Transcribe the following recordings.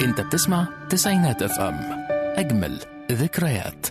انت بتسمع تسعينات اف ام اجمل ذكريات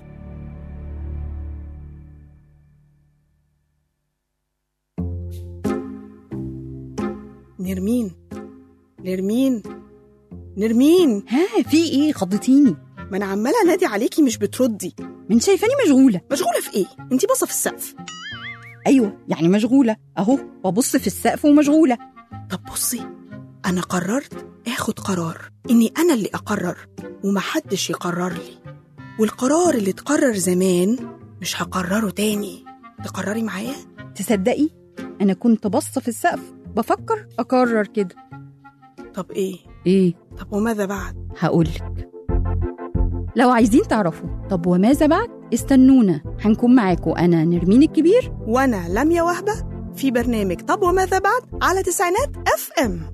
نرمين نرمين نرمين ها في ايه خضتيني ما انا عماله انادي عليكي مش بتردي من شايفاني مشغوله مشغوله في ايه انتي باصه في السقف ايوه يعني مشغوله اهو ببص في السقف ومشغوله طب بصي انا قررت اخد قرار اني انا اللي اقرر ومحدش يقرر لي والقرار اللي اتقرر زمان مش هقرره تاني تقرري معايا تصدقي انا كنت باصه في السقف بفكر اقرر كده طب ايه ايه طب وماذا بعد هقولك لو عايزين تعرفوا طب وماذا بعد استنونا هنكون معاكم انا نرمين الكبير وانا لميا وهبه في برنامج طب وماذا بعد على تسعينات اف ام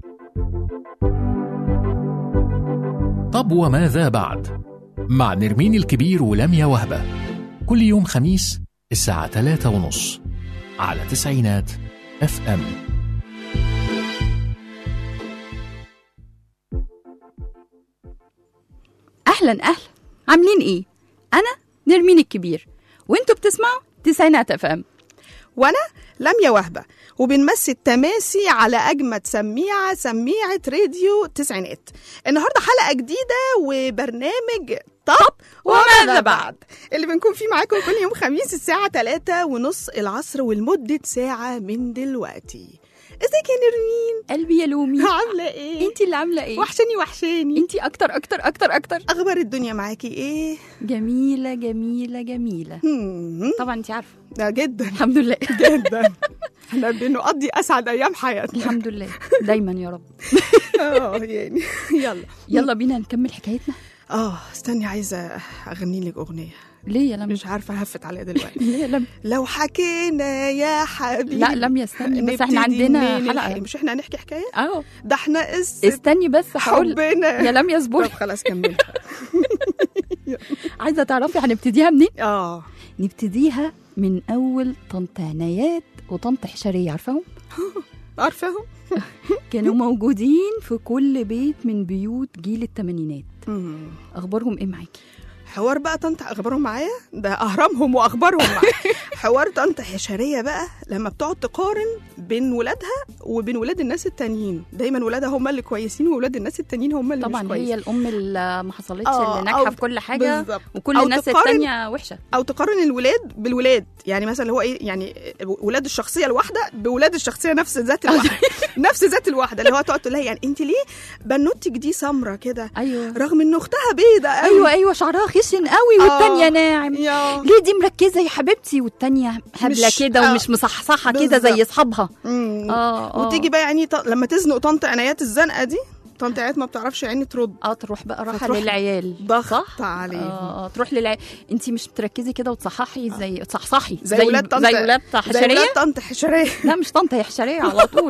طب وماذا بعد مع نرمين الكبير ولميا وهبة كل يوم خميس الساعة ثلاثة ونص على تسعينات اف ام اهلا اهلا عاملين ايه انا نرمين الكبير وانتوا بتسمعوا تسعينات اف ام وانا لميا وهبه وبنمسي التماسي على اجمد سميعه سميعه راديو التسعينات النهارده حلقه جديده وبرنامج طب وماذا بعد اللي بنكون فيه معاكم كل يوم خميس الساعه 3 ونص العصر ولمده ساعه من دلوقتي ازيك يا نرمين قلبي يا لومي عامله ايه انتي اللي عامله ايه وحشاني وحشاني انتي اكتر اكتر اكتر اكتر اخبار الدنيا معاكي ايه جميله جميله جميله هم، طبعا انتي عارفه ده جدا الحمد لله جدا احنا بنقضي اسعد ايام حياتنا الحمد لله دايما يا رب اه يعني يلا يلا بينا نكمل حكايتنا اه استني عايزه اغني لك اغنيه ليه يا لميا مش عارفه هفت عليها دلوقتي ليه يا لميا لو حكينا يا حبيبي لا لميا استني بس احنا نبتدي عندنا منين حلقه الحكاية؟ مش احنا هنحكي حكايه اه ده احنا قصه استني بس هقول حبنا يا لميا طب اصبري خلاص كملي عايزه تعرفي هنبتديها منين اه نبتديها من اول طنط عنايات وطنط حشريه عارفاهم عارفاهم كانوا موجودين في كل بيت من بيوت جيل الثمانينات مم. اخبارهم ايه معاكي حوار بقى طنط اخبارهم معايا ده اهرامهم واخبارهم معايا حوار طنط حشريه بقى لما بتقعد تقارن بين ولادها وبين ولاد الناس التانيين دايما ولادها هم اللي كويسين وولاد الناس التانيين هم اللي مش طبعا كويسين هي الام اللي ما حصلتش آه، اللي أو ناجحه في كل حاجه بالظبط وكل أو الناس تقارن- التانية وحشه او تقارن الولاد بالولاد يعني مثلا اللي هو ايه يعني ولاد الشخصيه الواحده بولاد الشخصيه نفس ذات الواحده نفس ذات الواحده اللي هو تقعد تقول لها يعني انت ليه بنوتك دي سمره كده ايوه رغم ان اختها بيضه قوي ايوه ايوه شعرها خشن قوي آه. والتانية ناعم يا ليه دي مركزه يا حبيبتي والتانية هبله مش- كده آه. ومش مصحصحه كده زي بالظبط. اصحابها مم. اه آه. وتيجي بقى يعني ط... لما تزنق طنط عنايات الزنقه دي طنط عنايات ما بتعرفش يعني ترد اه تروح بقى راحه فتروح للعيال ضغط صح عليهم اه اه تروح للعيال انت مش بتركزي كده وتصححي زي تصحصحي زي ولاد طنط- زي ولاد زي حشريه ولاد طنط حشريه لا مش طنطا هي حشريه على طول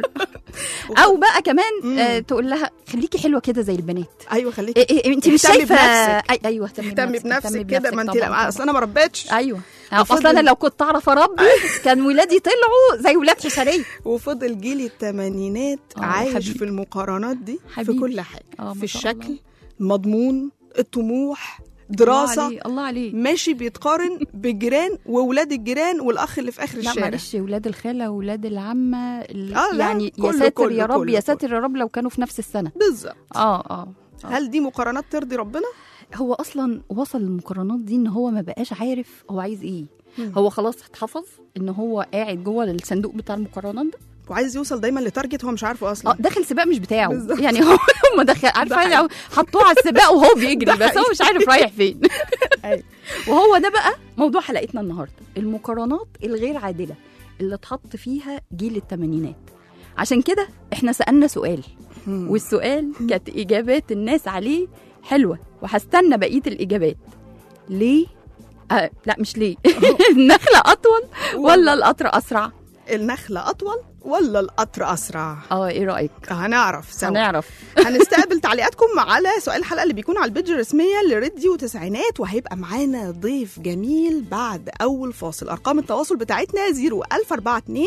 او بقى كمان مم. آه تقول لها خليكي حلوه كده زي البنات ايوه خليكي إيه إيه انت مش اهتمي شايفه بنفسك. أي ايوه اهتمي اهتمي بنفسك كده ما انت طبعاً، لا طبعاً. اصل انا ما ربيتش ايوه وفضل- اصلا انا لو كنت اعرف اربي كان ولادي طلعوا زي ولاد حشريه وفضل جيل الثمانينات آه، عايش حبيبي. في المقارنات دي في حبيبي. كل حاجه آه، في ما شاء الله. الشكل المضمون الطموح الله دراسه عليه الله عليه ماشي بيتقارن بالجيران وولاد الجيران والاخ اللي في اخر لا الشارع معلش ولاد الخاله ولاد العمه ال- آه، لا، يعني يا كله- ساتر كله- يا رب كله- يا ساتر يا رب لو كانوا في نفس السنه بالظبط اه اه آه. هل دي مقارنات ترضي ربنا هو اصلا وصل المقارنات دي ان هو ما بقاش عارف هو عايز ايه مم. هو خلاص اتحفظ ان هو قاعد جوه الصندوق بتاع المقارنات ده وعايز يوصل دايما لتارجت هو مش عارفه اصلا اه داخل سباق مش بتاعه بالظبط. يعني هو هم دخل عارفه حقيقي. لو حطوه على السباق وهو بيجري ده بس هو مش عارف رايح فين أيوة. وهو ده بقى موضوع حلقتنا النهارده المقارنات الغير عادله اللي اتحط فيها جيل الثمانينات عشان كده احنا سالنا سؤال مم. والسؤال كانت اجابات الناس عليه حلوه وهستنى بقيه الاجابات ليه آه لا مش ليه النخله اطول ولا القطر اسرع النخله اطول ولا القطر اسرع اه ايه رايك هنعرف سوا هنعرف هنستقبل تعليقاتكم على سؤال الحلقه اللي بيكون على البيج الرسميه لراديو تسعينات وهيبقى معانا ضيف جميل بعد اول فاصل ارقام التواصل بتاعتنا 01042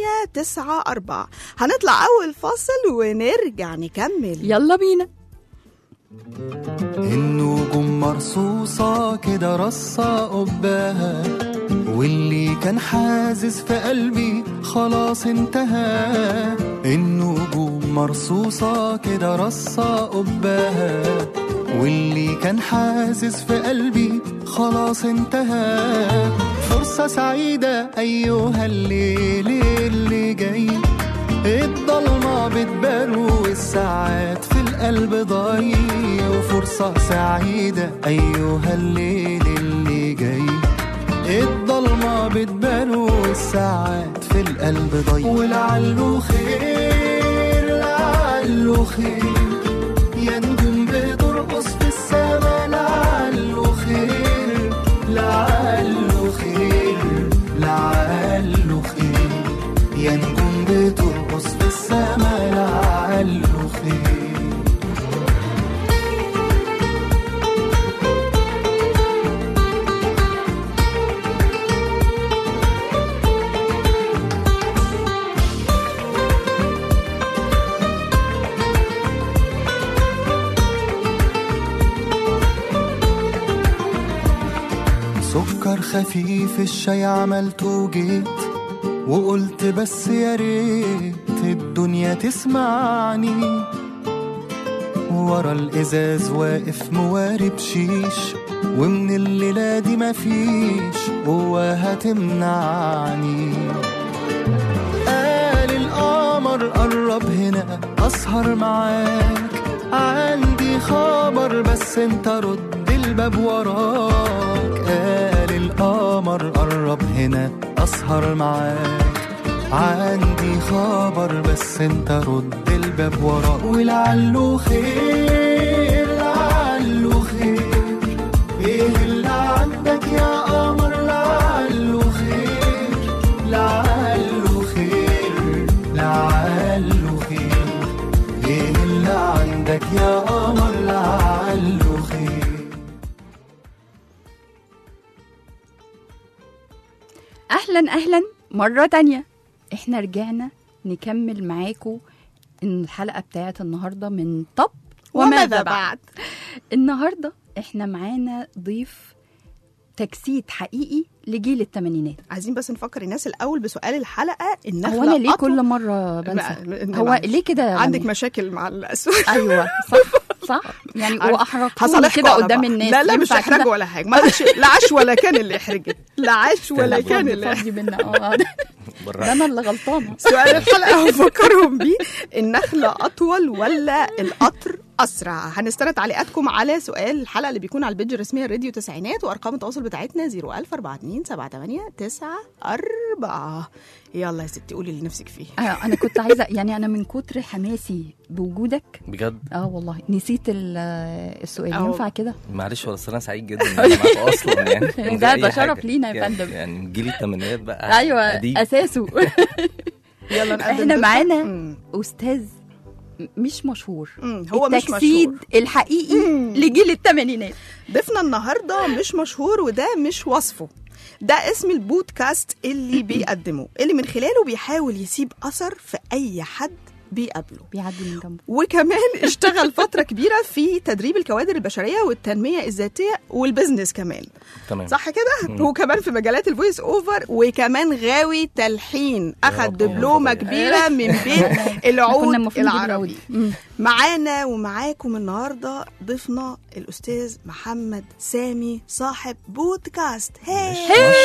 7894 هنطلع اول فاصل ونرجع نكمل يلا بينا النجوم مرصوصة كده رصة قباها واللي كان حازز في قلبي خلاص انتهى النجوم مرصوصة كده رصة قباها واللي كان حازز في قلبي خلاص انتهى فرصة سعيدة أيها الليل اللي جاي الضلمة بتبان والساعات في القلب ضايع وفرصة سعيدة أيها الليل اللي جاي الضلمة بتبان والساعات في القلب ضايع ولعله خير لعله خير يا نجوم بترقص في السما لعله خير لعله خير لعله خير يا نجوم بترقص في السما لعله خير سكر خفيف الشاي عملته وجيت وقلت بس يا ريت الدنيا تسمعني ورا الازاز واقف موارب شيش ومن الليله دي مفيش قوه هتمنعني قال القمر قرب هنا اسهر معاك عندي خبر بس انت رد الباب وراك قال القمر قرب هنا اسهر معاك عندي خبر بس انت رد الباب وراك ولعله خير لعله خير ايه اللي عندك يا قمر لعله خير لعله خير لعله خير ايه اللي عندك يا قمر لعله خير اهلا اهلا مره تانية احنا رجعنا نكمل معاكم ان الحلقه بتاعت النهارده من طب وماذا بعد النهارده احنا معانا ضيف تجسيد حقيقي لجيل الثمانينات عايزين بس نفكر الناس الاول بسؤال الحلقه النخله هو انا ليه أطول- كل مره ما- بنسى ما- هو معلش. ليه كده يا عندك رامي؟ مشاكل مع الاسود ايوه صح صح يعني واحرجتوني هصالحكوا كده على قدام بعض. الناس لا لا مش ينفع كده؟ احراج ولا حاجه ما عادش لا عاش ولا كان اللي يحرجك لا عاش ولا فضي- كان اللي فضي بينا اه ده ده انا اللي غلطانه سؤال الحلقه هفكرهم بيه النخله اطول ولا القطر اسرع هنستند تعليقاتكم على سؤال الحلقه اللي بيكون على البيج الرسميه الراديو تسعينات وارقام التواصل بتاعتنا 01042 يلا يا ستي قولي اللي نفسك فيه آه، انا كنت عايزه يعني انا من كتر حماسي بوجودك بجد اه والله نسيت ال- السؤال أهو. ينفع كده معلش والله أصل انا سعيد جدا ان انا معاكم اصلا يعني من غير ده- أي ده شرف حاجة. لينا يا يعني- فندم. يعني من جيل الثمانينات بقى ايوه قديم. اساسه يلا نقدم احنا ضيفنا. معانا مم. استاذ م- مش مشهور مم، هو مش التجسيد مشهور الحقيقي لجيل الثمانينات ضيفنا النهارده مش مشهور وده مش وصفه ده اسم البودكاست اللي بيقدمه اللي من خلاله بيحاول يسيب اثر في اي حد بيقابله بيعدي من جنبه وكمان اشتغل فترة كبيرة في تدريب الكوادر البشرية والتنمية الذاتية والبزنس كمان تمام صح كده؟ وكمان في مجالات الفويس اوفر وكمان غاوي تلحين اخد رب دبلومة يا كبيرة من بيت كنا العود المفروض العربي العود. مم. معانا ومعاكم النهارده ضيفنا الاستاذ محمد سامي صاحب بودكاست هي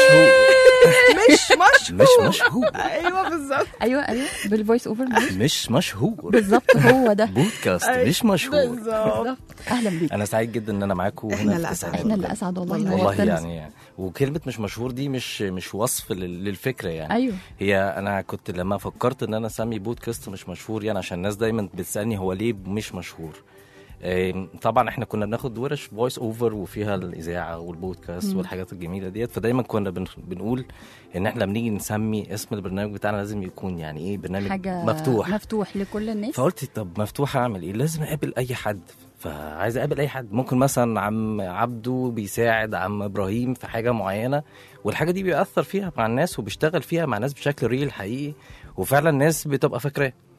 مش مشهور مش مشهور مش مشهور ايوه بالظبط ايوه ايوه بالفويس اوفر مش مشهور بالظبط هو ده بودكاست أيوة، مش مشهور بالظبط بالظبط اهلا بيك انا سعيد جدا ان انا معاكم إحنا هنا اللي في أسعد. تسعينات. احنا اللي اسعد والله والله والله نورتنا. يعني وكلمة مش مشهور دي مش مش وصف لل- للفكرة يعني ايوه هي انا كنت لما فكرت ان انا اسمي بودكاست مش مشهور يعني عشان الناس دايما بتسالني هو ليه مش مشهور آم، طبعا احنا كنا بناخد ورش فويس اوفر وفيها الاذاعه والبودكاست والحاجات الجميله ديت فدايما كنا بن- بنقول ان احنا بنيجي نسمي اسم البرنامج بتاعنا لازم يكون يعني ايه برنامج حاجه مفتوح مفتوح لكل الناس فقلت طب مفتوح اعمل ايه لازم اقابل اي حد فعايز اقابل اي حد ممكن مثلا عم عبده بيساعد عم ابراهيم في حاجه معينه والحاجه دي بيأثر فيها مع الناس وبيشتغل فيها مع الناس بشكل ريل حقيقي وفعلا الناس بتبقى فاكراه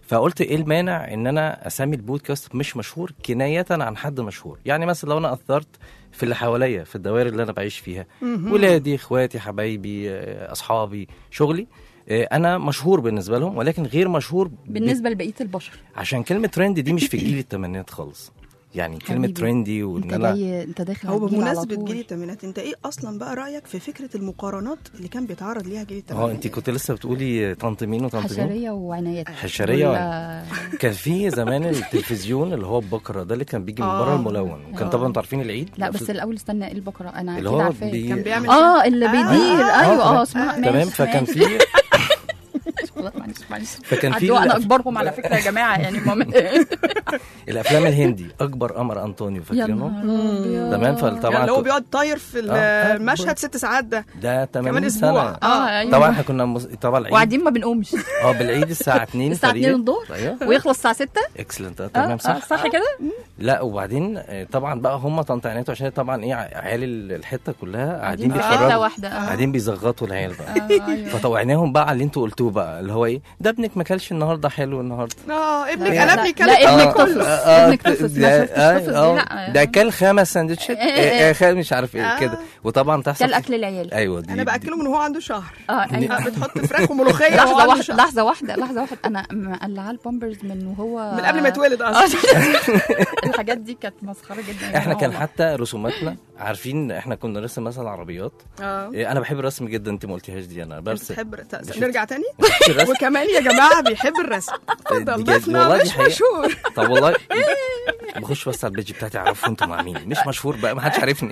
فقلت ايه المانع ان انا اسمي البودكاست مش مشهور كنايه عن حد مشهور يعني مثلا لو انا اثرت في اللي حواليا في الدوائر اللي انا بعيش فيها ولادي اخواتي حبايبي آه، اصحابي شغلي آه، انا مشهور بالنسبه لهم ولكن غير مشهور ب- بالنسبه لبقيه البشر عشان كلمه ترند دي مش في جيل الثمانينات خالص يعني كلمه حبيبي، ترندي وان انت انا جاي انت داخل هو على الجيل على بمناسبة طول. جيل الثمانينات انت ايه اصلا بقى رأيك في فكرة المقارنات اللي كان بيتعرض ليها جيل اه الثمانينات انت كنت لسه بتقولي طنط مين وطنط مين حشريه وعنايات حشرية ولا- كان في زمان التلفزيون اللي هو البقره ده اللي كان بيجي من بره آه. الملون وكان آه. طبعا انتوا عارفين العيد لا بس الاول استنى ايه البقره انا اللي اكيد هو عارفاه بي... كان بيعمل اه اللي آه. بيدير آه، ايوه تمام. اه اسمها آه. تمام ماشي، فكان ماشي. في خلاص، معلش معلش فكان في عدوا انا الأف- اكبرهم على فكره يا جماعه يعني المهم الافلام الهندي اكبر قمر انطونيو يا فاكرينه نهار أبيض. تمام فطبعا يعني اللي هو كو- بيقعد طاير في ال- آه. المشهد ست ساعات ده ده 80 كمان اسبوع سنه اه ايوه طبعا احنا كنا مز... طبعا العيد وقاعدين ما بنقومش اه بالعيد الساعه 2 الساعه 2 الظهر ايوه ويخلص الساعه 6 اكسلنت اه تمام آه، صح صح كده لا وبعدين آه، طبعا بقى هم طنط عيناتو عشان طبعا ايه ع- عيال ال- الحته كلها قاعدين في حته بيتفرجوا واحده اه قاعدين بيزغطوا العيال بقى آه، ايوه فطوعناهم بقى على اللي انتوا قلتوه بقى اللي هو ايه ده ابنك ما كلش النهارده حلو النهارده اه ابنك لا، انا لا، ابني لا، كان ابنك آه، طفل. آه، ابنك آه، طفل. ما ده- شفتش آه، طفل دي، آه، لا. ده كل خمس سندوتشات آه، آه، آه، آه، خل مش عارف ايه آه. كده وطبعا تحصل كل اكل العيال ايوه دي انا باكله من وهو عنده شهر اه آه، ايوه بتحط فراخ وملوخيه وهو لحظه عنده واحده شهر لحظه واحده لحظه واحده انا مقلعاه البامبرز من وهو من قبل ما يتولد اصلا الحاجات دي كانت مسخره جدا يا احنا جماعة كان والله. حتى رسوماتنا عارفين احنا كنا نرسم مثلا عربيات اه إيه، انا بحب الرسم جدا انت ما قلتيهاش دي انا برسم بتحب شفت. نرجع تاني الرسم وكمان يا جماعه بيحب الرسم اتفضل دي جد- ضيفنا والله دي مش حقيقة. مشهور طب والله بخش بس على البيج بتاعتي اعرفوا انتوا مع مين مش مشهور بقى ما حدش عارفني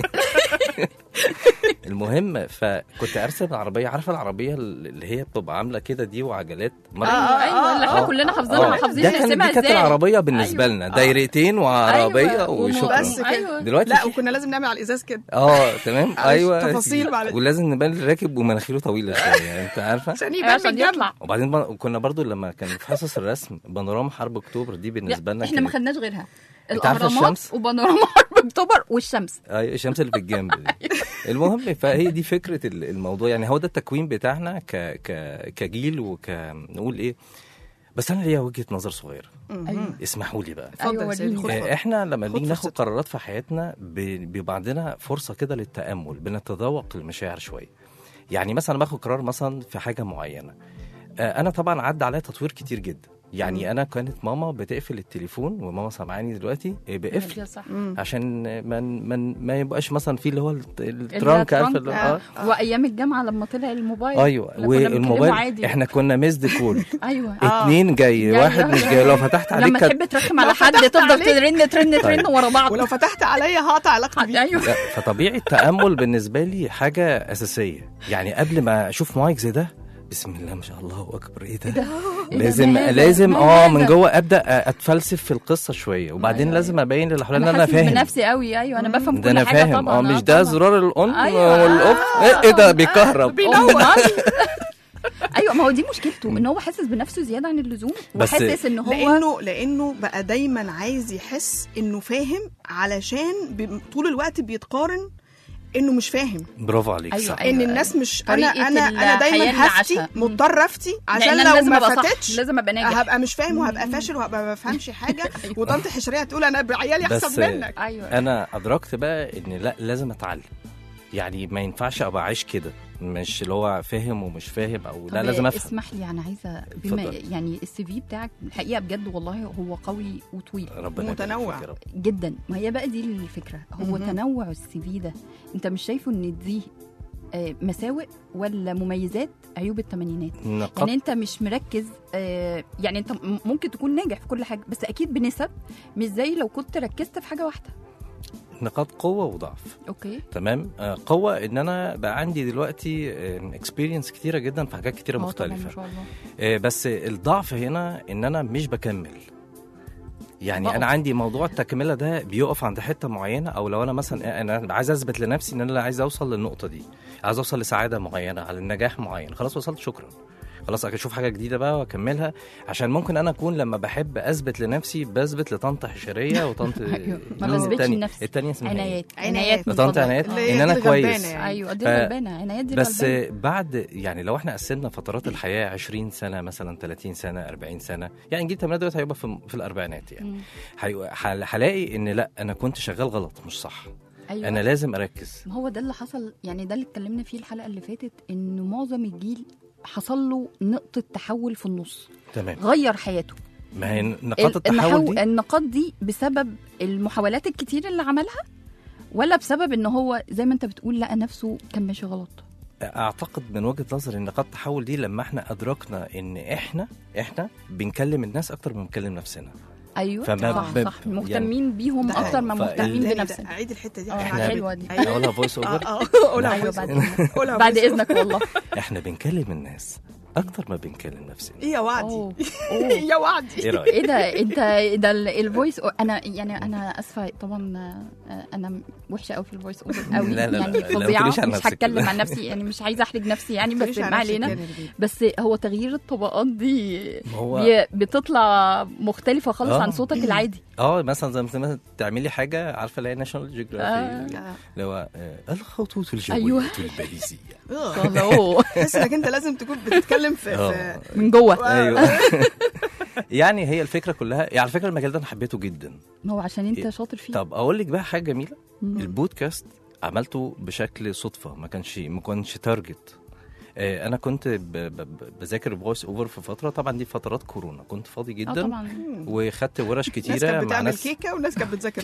المهم فكنت ارسم العربيه عارفه العربيه اللي هي بتبقى عامله كده دي وعجلات مرة ايوه ايوه اللي احنا آه. كلنا حافظينها آه. حافظين ده كان نرسمها دي كانت ازاي العربيه بالنسبه أيوة. لنا آه. دايرتين وعربيه أيوة. وشكرا بس كده. ايوه دلوقتي لا في- وكنا لازم نعمل على الازاز كده اه تمام معلش، ايوه تفاصيل معلش. ولازم نبان راكب ومناخيره طويله شويه يعني انت عارفه عشان أيوة، يبان عشان من جنب. يطلع وبعدين بقى- كنا برضو لما كان في حصص الرسم بانوراما حرب اكتوبر دي بالنسبه لنا احنا ما كانت- خدناش غيرها أنت عارفة الاهرامات الشمس؟ وبانوراما حرب اكتوبر والشمس ايوه الشمس اللي في الجنب دي المهم فهي دي فكره ال- الموضوع يعني هو ده التكوين بتاعنا ك ك كجيل وكنقول ايه بس انا ليا وجهه نظر صغيره ايوه اسمحوا لي بقى اتفضل أيوة، يا سيدي، وريني. خد آه، فرصة. احنا لما خد بنيجي ناخد فرصتك. قرارات في حياتنا ب- بيبقى عندنا فرصه كده للتامل بنتذوق المشاعر شويه يعني مثلا باخد قرار مثلا في حاجه معينه آه، انا طبعا عدى عليا تطوير كتير جدا يعني انا كانت ماما بتقفل التليفون وماما سامعاني دلوقتي آه، بقفل ده صح عشان ما ما ما يبقاش مثلا في اللي هو الت- الترانك عارفه اللي- آه. اه وايام الجامعه لما طلع الموبايل ايوه لا، كنا بنتكلموا والموبايل عادي. احنا كنا ميزد كول ايوه آه. اتنين جاي جاي واحد واحد مش جاي. جاي لو فتحت عليك لما كانت- تحب ترخم على لو حد فتحت تفضل عليك. ترن ترن ترن طيب. ورا بعض ولو فتحت عليا هقطع علاقتي بيه ايوه لا فطبيعي التامل بالنسبه لي حاجه اساسيه يعني قبل ما اشوف مايك زي ده بسم الله ما شاء الله اكبر ايه ده إيه ده؟ لازم ما هذا؟ لازم ما اه من هذا؟ جوه ابدا اتفلسف في القصه شويه وبعدين أيوة، لازم ابين للي حواليا ان انا انا حاسس فاهم بنفسي قوي ايوه انا بفهم ده كل انا حاجه فاهم طبعا اه مش آه، ده طبعا. زرار الاون أيوة. والاوف آه، ايه ده آه، بيكهرب أمال. ايوه ما هو دي مشكلته ان هو حاسس بنفسه زياده عن اللزوم بس- وحاسس ان هو لانه لانه بقى دايما عايز يحس انه فاهم علشان ب- طول الوقت بيتقارن انه مش فاهم برافو عليك أيوة، صح أيوة. ان الناس مش انا طريقة انا انا الحياة دايما اللي هفتي عاشها. مضطر افتي عشان لأن أنا لو لازم ما أبقى صح، فتتش لازم ابقى ناجح هبقى مش فاهم وهبقى فاشل وهبقى ما بفهمش حاجه وطنط حشريه هتقول انا بعيالي بس- احسن منك ايوه انا ادركت بقى ان لا لازم اتعلم يعني ما ينفعش ابقى عايش كده مش اللي هو فاهم ومش فاهم او لا طب لازم افهم اسمح لي انا عايزه بما اتفضل. يعني السي في بتاعك الحقيقه بجد والله هو قوي وطويل ربنا يبارك متنوع. فيك يا رب. جدا ما هي بقى دي الفكره هو مهم. تنوع السي في ده انت مش شايفه ان دي آه، مساوئ ولا مميزات عيوب الثمانينات نقاط يعني انت مش مركز آه، يعني انت م- ممكن تكون ناجح في كل حاجه بس اكيد بنسب مش زي لو كنت ركزت في حاجه واحده نقاط قوه وضعف اوكي تمام آه، قوه ان انا بقى عندي دلوقتي اكسبيرينس كتيره جدا في حاجات كتيره آه طبعاً ما مختلفه شاء الله آه، بس الضعف هنا ان انا مش بكمل يعني بقف. انا عندي موضوع التكمله ده بيقف عند حته معينه او لو انا مثلا انا عايز اثبت لنفسي ان انا عايز اوصل للنقطه دي عايز اوصل لسعاده معينه على النجاح معين خلاص وصلت شكرا خلاص اشوف حاجه جديده بقى واكملها عشان ممكن انا اكون لما بحب اثبت لنفسي بثبت لطنط حشريه وطنط أيوة. ما مين بثبتش التانية؟ لنفسي. التانية اسمها إيه؟ عنايات عنايات. من لطنط فضلك. عنايات اللي هي ان انا دي كويس الغلبانة يعني. ايوه دي ف- غلبانه عنايات دي بس غلبانة. بعد يعني لو احنا قسمنا فترات الحياه 20 سنه مثلا 30 سنه 40 سنه يعني جيل الثمانينات دلوقتي هيبقى في, في الاربعينات يعني مم. هي- هل- هلاقي ان لا انا كنت شغال غلط مش صح ايوه انا لازم اركز ما هو ده اللي حصل يعني ده اللي اتكلمنا فيه الحلقه اللي فاتت ان معظم الجيل حصل له نقطه تحول في النص تمام غير حياته ما هي نقاط ال- التحول النحو- دي النقاط دي بسبب المحاولات الكتير اللي عملها ولا بسبب ان هو زي ما انت بتقول لقى نفسه كان ماشي غلط اعتقد من وجهه نظري ان نقاط التحول دي لما احنا ادركنا ان احنا احنا بنكلم الناس اكتر ما بنكلم نفسنا ايوه فما صح ب- صح يعني- مهتمين بيهم ده اكتر ما حقيقي. مهتمين تاني ده، بنفسنا اعيد الحته دي اه إحنا حلوه دي أيوة. اقولها فويس اه اوفر اه قولها ايوه voice بعد over. إذنك. قولها بعد voice over. اذنك والله احنا بنكلم الناس اكتر ما بنكلم نفسنا ايه يا وعدي أوه. أوه. يا وعدي ايه رايك ايه ده انت ده ال- الفويس انا يعني انا اسفه طبعا آه، انا وحشه قوي في الفويس اوفر قوي لا، لا، لا، يعني لا، ما فظيعه تقوليش عن مش نفسك هتكلم كده. عن نفسي يعني مش عايزه احرج نفسي يعني بس تقوليش على ما نفسك علينا يعني البيت. بس هو تغيير الطبقات دي ما هو بي- بتطلع مختلفه خالص آه. عن صوتك العادي اه مثلا زي ما تعملي حاجه عارفه اللي هي ناشونال آه. جيوغرافي آه. اللي هو آه، الخطوط الجويه أيوة. الباريسيه آه. الله تحس انك انت لازم تكون بتتكلم في, في اه من جوه ايوه يعني هي الفكره كلها يعني على فكره المجال ده انا حبيته جدا ما هو عشان انت إيه. شاطر فيه طب اقول لك بقى حاجه جميله مم. البودكاست عملته بشكل صدفه ما كانش ما كانش تارجت آه، انا كنت ب- ب- ب- بذاكر فويس اوفر في فتره طبعا دي فترات كورونا كنت فاضي اه جدا طبعا وخدت ورش ناس كتيره كانت مع بتعمل ناس كيكه وناس كانت بتذاكر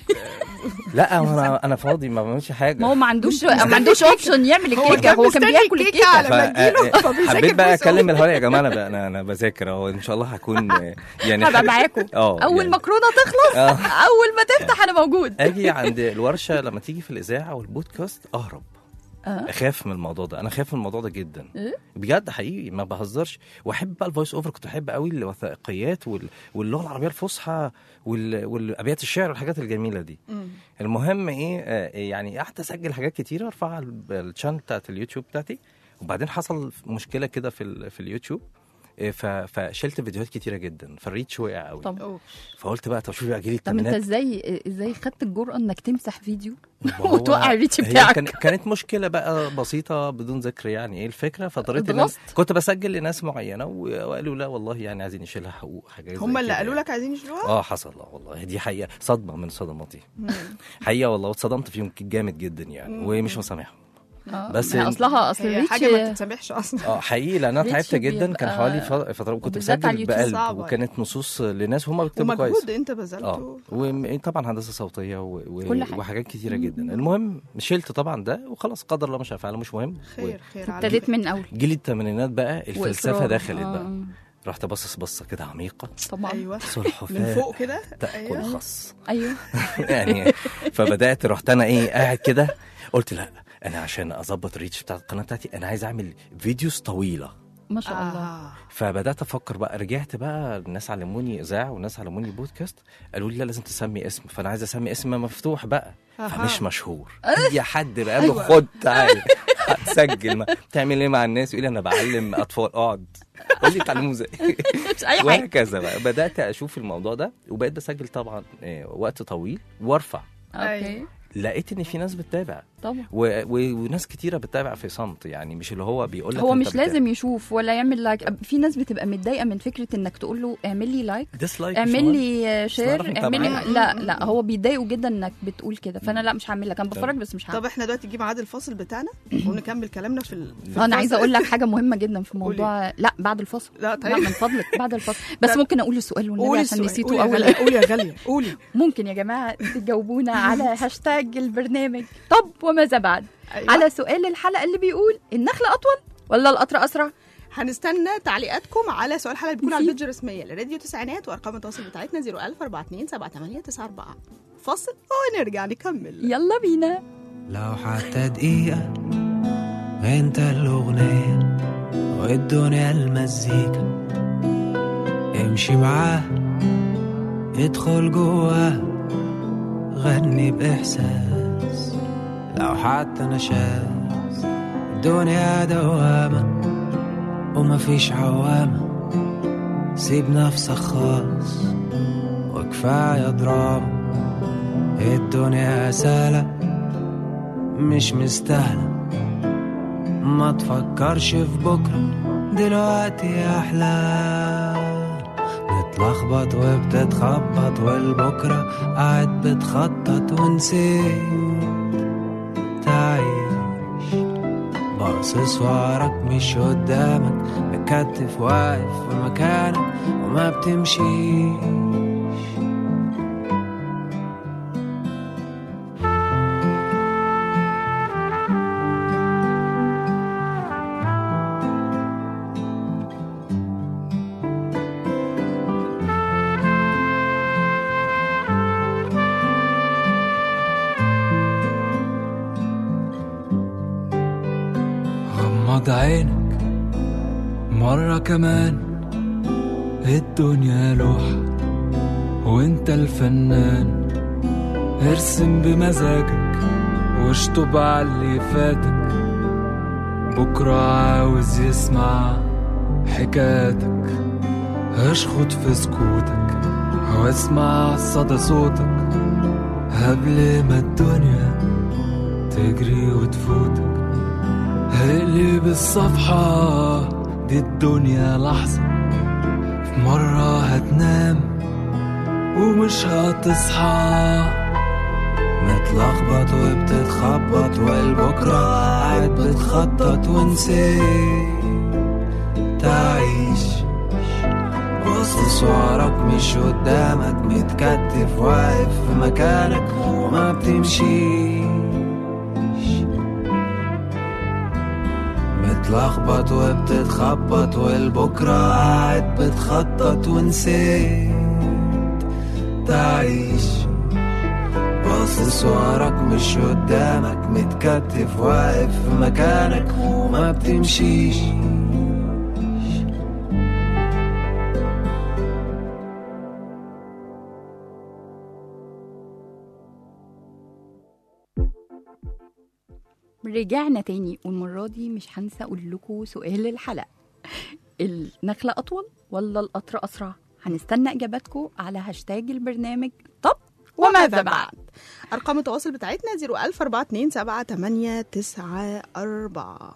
لا انا انا فاضي ما بعملش حاجه ما هو ما عندوش ما عندوش اوبشن يعمل هو الكيكه كان هو كان مستني بياكل الكيكة الكيكه على ما تجيله فا- فبيذاكر حبيت بقى voice over. اكلم الهواء يا جماعه انا بقى انا انا بذاكر اهو ان شاء الله هكون آه، يعني هبقى حاجة- معاكم اه اول يعني مكرونه تخلص آه. اول ما تفتح انا موجود اجي عند الورشه لما تيجي في الاذاعه والبودكاست اهرب آه. اخاف من الموضوع ده انا خايف من الموضوع ده جدا إيه؟ بجد حقيقي ما بهزرش واحب بقى الفويس اوفر كنت احب قوي الوثائقيات وال... واللغه العربيه الفصحى وال... والابيات الشعر والحاجات الجميله دي مم. المهم ايه آه، يعني قعدت اسجل حاجات كتيره ارفعها على الشانل بتاعت اليوتيوب بتاعتي وبعدين حصل مشكله كده في ال... في اليوتيوب إيه، ف... فشلت فيديوهات كتيره جدا فالريتش وقع قوي طب أوه. فقلت بقى طب شوفي اجيلي طب انت التمرينات ازاي ازاي خدت الجرأه انك تمسح فيديو ما هو وتوقع الريتش هي بتاعك كان كانت مشكله بقى بسيطه بدون ذكر يعني ايه الفكره فاضطريت إن أنا- اتغصت. كنت بسجل لناس معينه و- وقالوا لا والله يعني عايزين يشيلها حقوق حاجه هم اللي قالوا لك عايزين يشيلوها اه حصل اه والله دي حقيقه صدمه من صدماتي حقيقه والله واتصدمت فيهم جامد جدا يعني ومش مسامحهم آه، بس ما هي اصلها اصل هي الريتش حاجه ما تتسامحش اصلا اه حقيقي لان انا ريتش تعبت جدا كان بيبقى- حوالي ف- فتره كنت وبالذات على بسجل اليوتيوب بقلب صعبة. وكانت نصوص لناس هم بيكتبوا كويس ومجهود انت اه بذلته وطبعا هندسه صوتيه و... و... كل حاجة. وحاجات كتيره جدا المهم شلت طبعا ده وخلاص قدر الله مش هفعله مش مهم خير خير على ابتديت من الاول جيل الثمانينات بقى الفلسفه وإصرار. دخلت آه، بقى آه. رحت باصص بصه كده عميقه طبعا ايوه صلح من فوق كده تاكل أيوة. خص ايوه يعني فبدات رحت انا ايه قاعد كده قلت لا انا عشان اظبط الريتش بتاع القناه بتاعتي انا عايز اعمل فيديوز طويله ما شاء الله آه. فبدات افكر بقى رجعت بقى الناس علموني اذاعه والناس علموني بودكاست قالوا لي لا لازم تسمي اسم فانا عايز اسمي اسم مفتوح بقى أها. فمش مشهور اي حد بقى له خد تعالى هتسجل ما- تعمل ايه مع الناس يقول لي انا بعلم اطفال اقعد قول لي تعلموا ازاي مش اي حاجه وهكذا بقى بدات اشوف الموضوع ده وبقيت بسجل طبعا آه، وقت طويل وارفع اوكي لقيت ان في ناس بتتابع طبعا و... و... وناس كتيره بتتابع في صمت يعني مش اللي هو بيقول لك هو أنت مش بتتابع. لازم يشوف ولا يعمل لايك في ناس بتبقى متضايقه من فكره انك تقول له اعمل لي لايك ديسلايك مش اعمل مهم. لي نعرف شير اعمل لي نتابعك. لا لا هو بيتضايقوا جدا انك بتقول كده فانا لا مش هعمل لك انا بتفرج بس مش هعمل طب احنا دلوقتي نجيب ميعاد الفاصل بتاعنا ونكمل كلامنا في, ال... في انا عايزه الفاصل. اقول لك حاجه مهمه جدا في موضوع لا بعد الفصل لا لا طيب من فضلك بعد الفصل بس لا. ممكن اقول السؤال والنبي قولي عشان السؤال. نسيته قولي يا اول غالية، قولي يا غالية قولي ممكن يا جماعه تجاوبونا على هاشتاج البرنامج طب وماذا بعد أيوة. على سؤال الحلقه اللي بيقول النخل اطول ولا القطر اسرع هنستنى تعليقاتكم على سؤال الحلقه اللي بيكون على نسيت. البيج الرسميه لراديو تسعينات وارقام التواصل بتاعتنا 01000 42 78 94 فاصل ونرجع نكمل يلا بينا لو حتى دقيقة انت الأغنية والدنيا المزيكا امشي معاه ادخل جواه غني بإحساس لو حتى نشاز الدنيا دوامة ومفيش عوامة سيب نفسك خالص وكفاية دراما الدنيا سهلة مش مستاهلة ما تفكرش في بكرة دلوقتي أحلى بتلخبط وبتتخبط والبكرة قاعد بتخطط ونسيت تعيش باصص وراك مش قدامك مكتف واقف في مكانك وما بتمشيش غمض عينك مرة كمان الدنيا لوحة وانت الفنان ارسم بمزاجك واشطب على اللي فاتك بكرة عاوز يسمع حكاياتك اشخط في سكوتك واسمع صدى صوتك قبل ما الدنيا تجري وتفوتك اقلب الصفحة دي الدنيا لحظة في مرة هتنام ومش هتصحى متلخبط وبتتخبط والبكرة قاعد بتخطط ونسيت تعيش باصص وراك مش قدامك متكتف واقف في مكانك وما بتمشيش متلخبط وبتتخبط والبكرة قاعد بتخطط ونسيت تعيش باصص وراك مش قدامك متكتف واقف في مكانك وما بتمشيش رجعنا تاني والمرة دي مش هنسى أقول لكم سؤال الحلقة النخلة أطول ولا القطر أسرع؟ هنستنى إجاباتكم على هاشتاج البرنامج طب وماذا بعد؟ ارقام التواصل بتاعتنا 014278994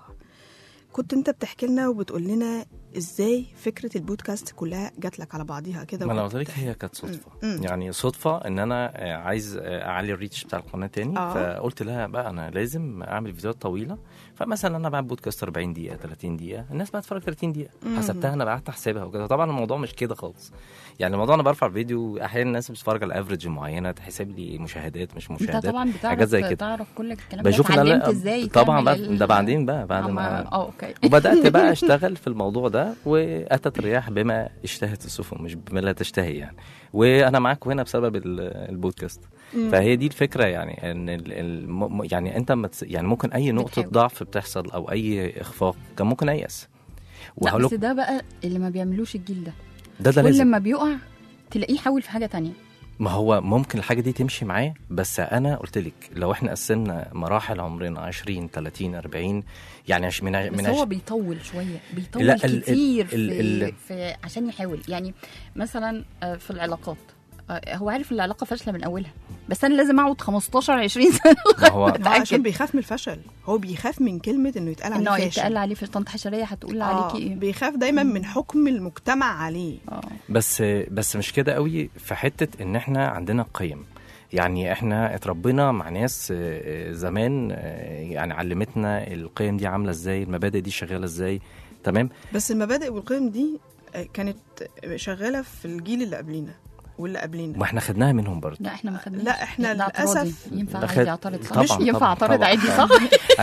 كنت انت بتحكي لنا وبتقول لنا ازاي فكره البودكاست كلها جات لك على بعضيها كده ما انا وكنت- قلت لك هي كانت صدفه مم. يعني صدفه ان انا آه، عايز آه، اعلي الريتش بتاع القناه تاني آه. فقلت لها بقى انا لازم اعمل فيديوهات طويله فمثلا انا بعمل بودكاست 40 دقيقه 30 دقيقه الناس بقى تتفرج 30 دقيقه حسبتها انا قعدت احسبها وكده طبعا الموضوع مش كده خالص يعني الموضوع انا برفع فيديو احيانا الناس بتتفرج على افريج معينه تحسب لي مشاهدات مش انت مشاهدات طبعا بتعرف حاجات زي كده تعرف كل الكلام ده بشوف ان اتعلمت انا ازاي طبعا تعمل بقى ال- ده بعدين بقى بعد آه، ما اه اوكي وبدات بقى اشتغل في الموضوع ده واتت الرياح بما اشتهت السفن مش بما لا تشتهي يعني وانا معاك هنا بسبب ال- البودكاست فهي دي الفكره يعني ان ال- الم- يعني انت ما تس- يعني ممكن اي نقطه بتحاول. ضعف بتحصل او اي اخفاق كان ممكن ايأس لا وهقول بس لك ده بقى اللي ما بيعملوش الجيل ده ده ده كل لازم ما بيقع تلاقيه حاول في حاجه تانية ما هو ممكن الحاجه دي تمشي معاه بس انا قلت لك لو احنا قسمنا مراحل عمرنا 20 30 40 يعني عش- من ع- بس من هو عش- بيطول شويه بيطول لا، ال- ال- كتير في, ال- ال- في عشان يحاول يعني مثلا آه، في العلاقات آه، هو عارف العلاقه فاشله من اولها بس انا لازم اقعد 15 20 سنه ما هو ما هو عشان اتاكد بيخاف من الفشل هو بيخاف من كلمه انه يتقال انه عليه فاشل يتقال عليه في طنط حشريه هتقول آه عليكي ايه بيخاف دايما من حكم المجتمع عليه اه بس بس مش كده قوي في حته ان احنا عندنا قيم يعني احنا اتربينا مع ناس آه، آه، زمان آه، يعني علمتنا القيم دي عامله ازاي المبادئ دي شغاله ازاي تمام بس المبادئ والقيم دي آه، كانت شغاله في الجيل اللي قبلينا واللي قبلينا واحنا خدناها منهم برضه لا احنا ما خدناش لا، إحنا ده اعتراضي. للأسف- ينفع ده عادي خد- اعترض صح طبعاً، مش ينفع طبعاً، اعترض طبعاً. عادي صح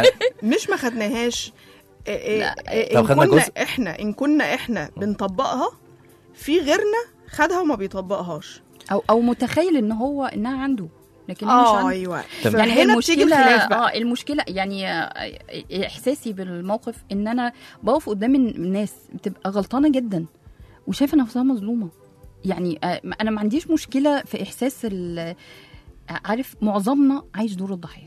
مش ما خدناهاش آه، آه، لا. آه، لو ان خدنا كنا جزء- احنا ان كنا احنا بنطبقها في غيرنا خدها وما بيطبقهاش او او متخيل ان هو انها عنده لكن هي مش اه عنده ايوه تمام. يعني هي فهنا بتيجي المشكله الخلاف بقى اه المشكله يعني آه، احساسي بالموقف ان انا بقف قدام الناس بتبقى غلطانه جدا وشايفه نفسها مظلومه يعني آه، انا ما عنديش مشكله في احساس ال- عارف معظمنا عايش دور الضحيه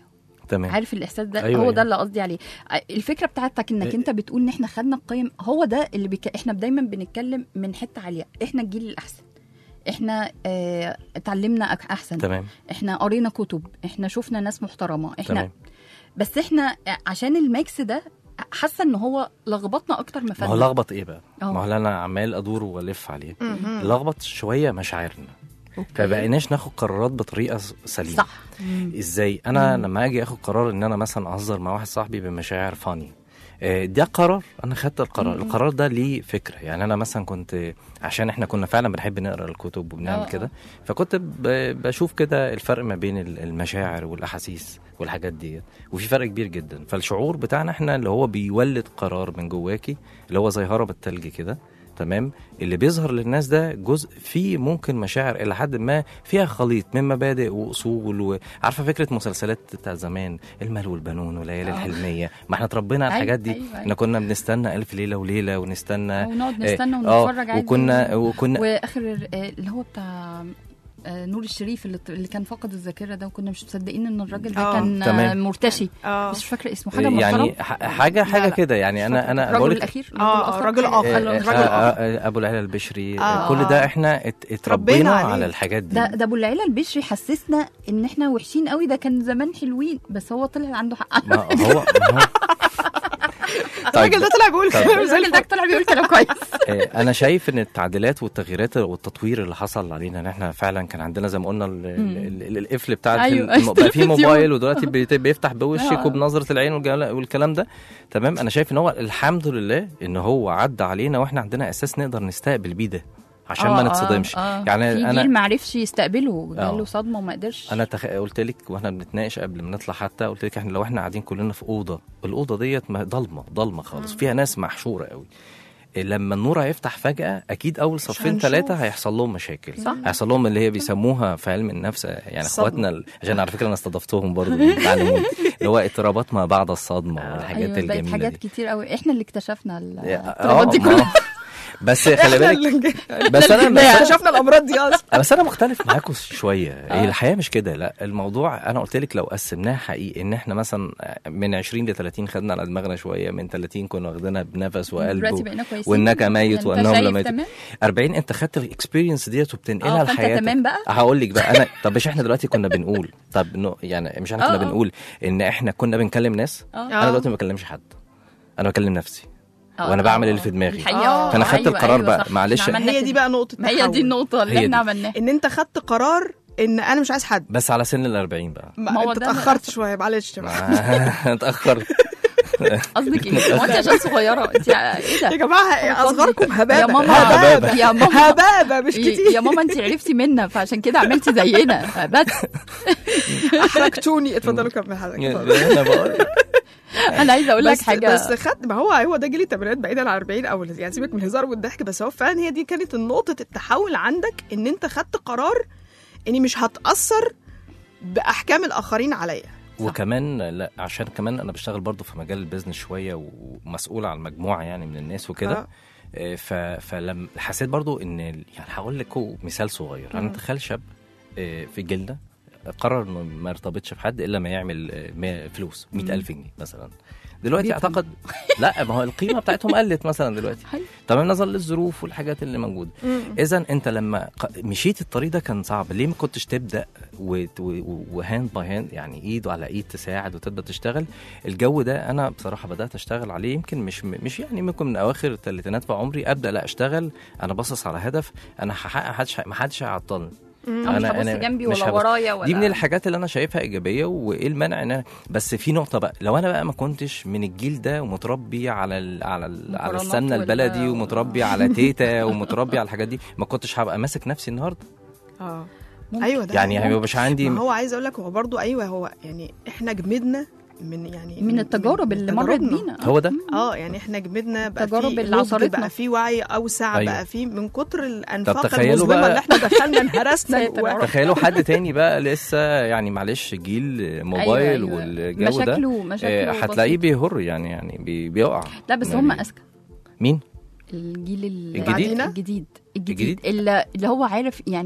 تمام عارف الاحساس ده أيوة، أيوة هو أيوة. ده اللي قصدي عليه الفكره بتاعتك انك إيه. انت بتقول ان احنا خدنا القيم هو ده اللي بك... احنا دايما بنتكلم من حته عاليه احنا الجيل الاحسن احنا اه... اتعلمنا أك- احسن تمام احنا قرينا كتب احنا شفنا ناس محترمه احنا تمام بس احنا عشان الميكس ده حاسه ان هو لخبطنا اكتر ما ما هو فادنا لخبط ايه بقى؟ أه. ما هو اللي انا عمال ادور والف عليه مهم. لخبط شويه مشاعرنا فبقيناش ناخد قرارات بطريقه س- سليمه صح ازاي انا لما اجي اخد قرار ان انا مثلا اهزر مع واحد صاحبي بمشاعر فاني آه، ده قرار انا خدت القرار مم. القرار ده ليه فكره يعني انا مثلا كنت عشان احنا كنا فعلا بنحب نقرا الكتب آه، وبنعمل آه. كده فكنت ب- بشوف كده الفرق ما بين ال- المشاعر والاحاسيس والحاجات ديت وفي فرق كبير جدا فالشعور بتاعنا احنا اللي هو بيولد قرار من جواكي اللي هو زي هرب التلج كده تمام اللي بيظهر للناس ده جزء فيه ممكن مشاعر الى حد ما فيها خليط من مبادئ واصول وعارفه فكره مسلسلات بتاع زمان المال والبنون والليالي آه. الحلميه ما احنا اتربينا على أيوة، الحاجات دي أيوة، أيوة. احنا كنا بنستنى الف ليله وليله ونستنى ونقعد آه، نستنى آه، ونتفرج عادي وكنا وكنا واخر آه، اللي هو بتاع آه، نور الشريف اللي, اللي كان فقد الذاكره ده وكنا مش مصدقين ان الراجل ده آه. كان آه، تمام. مرتشي اه بس مش فاكره اسمه حاجه يعني محترم ح- حاجه حاجه لا، لا. كده يعني انا انا الرجل بقول لك الاخير آه، الرجل الآخر. آه، الراجل آه، الآخر. آه، ابو العلا البشري آه. كل ده احنا ات- اتربينا اتربينا عليه. على الحاجات دي ده ده ابو العيله البشري حسسنا ان احنا وحشين قوي ده كان زمان حلوين بس هو طلع عنده حق ما هو ما هو الراجل ده طلع بيقول طيب. كلام زي الراجل ده الفل طلع بيقول كلام كويس آه، انا شايف ان التعديلات والتغييرات والتطوير اللي حصل علينا ان احنا فعلا كان عندنا زي ما قلنا ال- ال- ال- القفل بتاع أيوة، التل- بقى في التلفزيون. موبايل ودلوقتي بيت- بيفتح بوشك آه. وبنظره العين والجل- والكلام ده تمام انا شايف ان هو الحمد لله ان هو عدى علينا واحنا عندنا اساس نقدر نستقبل بيه ده عشان ما آه، نتصدمش آه، آه. يعني في انا جيل ما عرفش يستقبله آه. جاله صدمه وما قدرش انا تخ... قلت لك واحنا بنتناقش قبل ما نطلع حتى قلت لك احنا لو احنا قاعدين كلنا في اوضه الاوضه ديت ما- ضلمه ضلمه خالص فيها ناس محشوره قوي لما النور هيفتح فجأة أكيد أول صفين هنشوف. ثلاثة هيحصل لهم مشاكل صح. هيحصل لهم اللي هي بيسموها في علم النفس يعني الصدمة. إخواتنا ال- عشان على فكرة أنا استضفتهم برضه بيتعلموني اللي هو اضطرابات ما بعد الصدمة والحاجات ايوه بقت الجميلة حاجات دي كتير قوي احنا اللي اكتشفنا ال- آه، الاضطرابات دي ما هو- كلها بس خلي بالك بس انا بس احنا شفنا الامراض دي اصلا بس انا مختلف معاكم شويه هي آه. الحياه مش كده لا الموضوع انا قلت لك لو قسمناها حقيقي ان احنا مثلا من 20 ل 30 خدنا على دماغنا شويه من 30 كنا واخدينها بنفس وقلب دلوقتي و- بقينا كويسين وانك ميت انت وانهم شايف لم يتوا. تمام 40 انت خدت الاكسبيرينس ديت وبتنقلها اه فانت لحياتك تمام بقى هقول لك بقى انا طب مش احنا دلوقتي كنا بنقول طب نو يعني مش احنا كنا آه، آه. بنقول ان احنا كنا بنكلم ناس اه انا دلوقتي ما بكلمش حد انا بكلم نفسي آه، وانا آه، بعمل آه. اللي في دماغي الحقيقة آه. آه، فأنا خدت أيوة، القرار أيوة بقى، صح. معلش. إحنا عملنا هي دي كده. بقى نقطه ما هي دي التحول. النقطه اللي هي احنا دي. عملناها ان انت خدت قرار ان انا مش عايز حد بس على سن ال 40 بقى ما ما هو انت ده اتاخرت شويه معلش بقى. اتاخرت قصدك ايه؟ هو انت عشان صغيره انت ايه يا ده؟ جماعه اصغركم يا هبابه ماما هبابه يا ماما هبابه مش يا كتير ماما انت عرفتي منا فعشان كده عملتي زينا بس احرجتوني اتفضلوا كمل حضرتك اتفضل. انا بقول انا عايزه اقول لك بس حاجه بس خد ما هو هو ده جيل التمرينات بعيدا عن 40 او يعني سيبك من الهزار والضحك بس هو فعلا هي دي كانت نقطه التحول عندك ان انت خدت قرار اني مش هتاثر باحكام الاخرين عليا وكمان لا عشان كمان انا بشتغل برضو في مجال البيزنس شويه ومسؤول عن مجموعه يعني من الناس وكده آه. آه، ف فلما حسيت برضو ان ال- يعني هقول لك هو مثال صغير انا تخيل شاب آه، في جلده قرر انه ما يرتبطش بحد الا ما يعمل آه، ما- فلوس 100000 جنيه مثلا دلوقتي جدا. اعتقد لا ما هو القيمه بتاعتهم قلت مثلا دلوقتي حلو. طبعا نظرا للظروف والحاجات اللي موجوده اذا انت لما ق- مشيت الطريق ده كان صعب ليه ما كنتش تبدا وهاند باي هاند يعني ايد على ايد تساعد وتبدا تشتغل الجو ده انا بصراحه بدات اشتغل عليه يمكن مش مش يعني ممكن من اواخر الثلاثينات في عمري ابدا لا اشتغل انا باصص على هدف انا هحقق محدش ما حدش هيعطلني أنا مش هبص جنبي مش ولا هبص. ورايا ولا دي من الحاجات اللي انا شايفها ايجابيه وايه المانع ان أنا بس في نقطه بقى لو انا بقى ما كنتش من الجيل ده ومتربي على ال على ال على مقارنات السمنه وال- البلدي ومتربي على تيتا ومتربي على الحاجات دي ما كنتش هبقى ماسك نفسي النهارده اه ممكن. ايوه ده يعني حقيقي. هيبقى مش عندي ما هو عايز اقول لك هو برضو ايوه هو يعني احنا جمدنا من يعني من التجارب اللي مرت تجاربنا. بينا هو ده اه يعني احنا جمدنا بقى التجارب في اللي نضج، عصرتنا. بقى في وعي اوسع أيوة. بقى في من كتر الانفاق تخيلوا المظلمه بقى- اللي احنا دخلنا انهرسنا ساتر جواها. يا رب. تخيلوا حد تاني بقى لسه يعني معلش جيل موبايل أيوة، أيوة. والجو ده مشاكله مشاكله آه، هتلاقيه بسيطة. بيهر يعني يعني بي- بيقع لا بس يعني هم اذكى مين الجيل ال- الجديد؟ الجديد الجديد الجديد؟ اللي اللي هو عارف يعني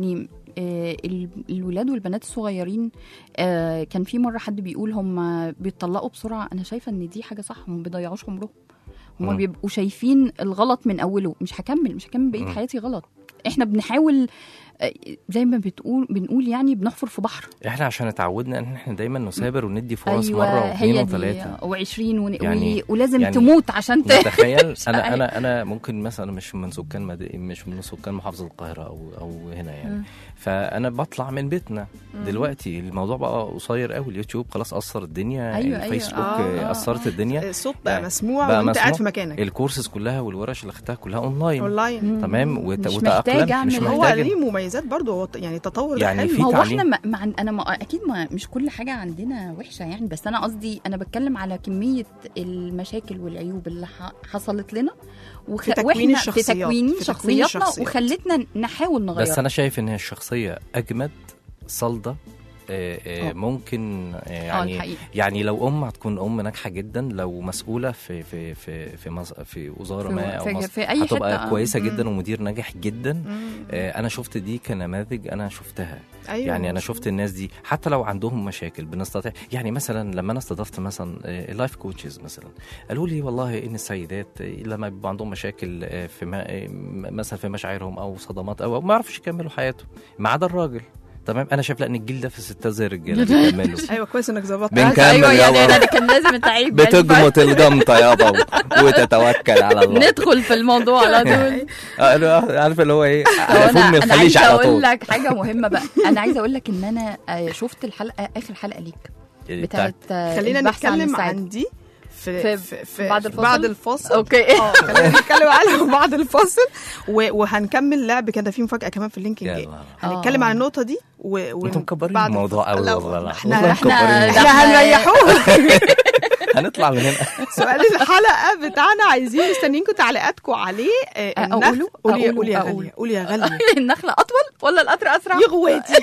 آه، ال- الولاد والبنات الصغيرين آه، كان في مره حد بيقول هم بيتطلقوا بسرعه انا شايفه ان دي حاجه صح هم ما بيضيعوش عمرهم هم مم. بيبقوا شايفين الغلط من اوله مش هكمل مش هكمل بقيه مم. حياتي غلط احنا بنحاول آه، زي ما بتقول بنقول يعني بنحفر في بحر احنا عشان اتعودنا ان احنا دايما نثابر وندي فرص ايوه مره واثنين هي وثلاثه دي و20 ون... يعني- ولازم يعني تموت عشان ت... متخيل مش انا عارف. انا انا ممكن مثلا مش من سكان مد... مش من سكان محافظه القاهره او او هنا يعني مم. فانا بطلع من بيتنا دلوقتي الموضوع بقى قصير قوي اليوتيوب خلاص اثر الدنيا أيوة، أيوة. الفيسبوك آه، آه، اثرت الدنيا الصوت بقى يعني مسموع بقى وانت قاعد مسموع. في مكانك الكورسز كلها والورش اللي خدتها كلها اونلاين اونلاين تمام وت... مش وتأقلم محتاجة مش أعمل- هو محتاج ليه مميزات برضه هو يعني تطور ده يعني حلو. في ما هو تعليم. احنا ما ما عن- انا ما اكيد ما مش كل حاجه عندنا وحشه يعني بس انا قصدي انا بتكلم على كميه المشاكل والعيوب اللي ح- حصلت لنا وخ... في تكوين واحنا الشخصيات. في تكوين في تكوين شخصياتنا الشخصيات. وخلتنا نحاول نغيرها بس انا شايف ان هي الشخصيه اجمد صلده آه، آه، آه. ممكن آه، اه يعني الحقيقه يعني لو ام هتكون ام ناجحه جدا لو مسؤوله في في في في, مص... في وزاره في- ما او في- مصر في أي هتبقى حتة، آه. كويسه مم. جدا ومدير ناجح جدا مم. آه، انا شفت دي كنماذج انا شفتها ايوه يعني انا مظبوط. شفت الناس دي حتى لو عندهم مشاكل بنستطيع يعني مثلا لما انا استضفت مثلا اللايف كوتشز مثلا قالوا لي والله ان السيدات آه، لما بيبقى عندهم مشاكل آه، في ما آه، م- مثلا في مشاعرهم او صدمات او أو ما يعرفوش يكملوا حياتهم ما عدا الراجل تمام انا شايف لا ان الجيل ده في الستات زي الرجاله بيكملوا ايوه كويس انك ظبطت بنكمل ايوه يعني يابا. انا كان لازم تعيب بتجمط الجمطه يابا و- وتتوكل على الله ندخل في الموضوع على طول آه، أنا عارف اللي هو ايه طب على فم انا انا الخليج عايزه على اقول طول لك حاجه مهمه بقى انا عايزه اقول لك ان انا آه، شفت الحلقه اخر حلقه ليك بتاعت آه، خلينا البحث عن نتكلم السعادة. عن دي في, في- في, في بعد الفاصل؟ بعد الفاصل اوكي اه خلينا نتكلم عنها بعد الفاصل و- وهنكمل لعب كده في مفاجاه كمان في اللينك الجاي يلا. هنتكلم آه. عن النقطه دي و... و... انتوا مكبرين بعد الموضوع قوي لا، والله لا. احنا والله احنا مكبرين. ده احنا هنريحوه هنطلع من هنا سؤال الحلقه بتاعنا عايزين مستنيينكم تعليقاتكم عليه آه، آه، النخل- أقوله؟ قولي أقوله؟ قولي يا أقوله. غاليه قولي يا غاليه النخله اطول ولا القطر اسرع يا غواتي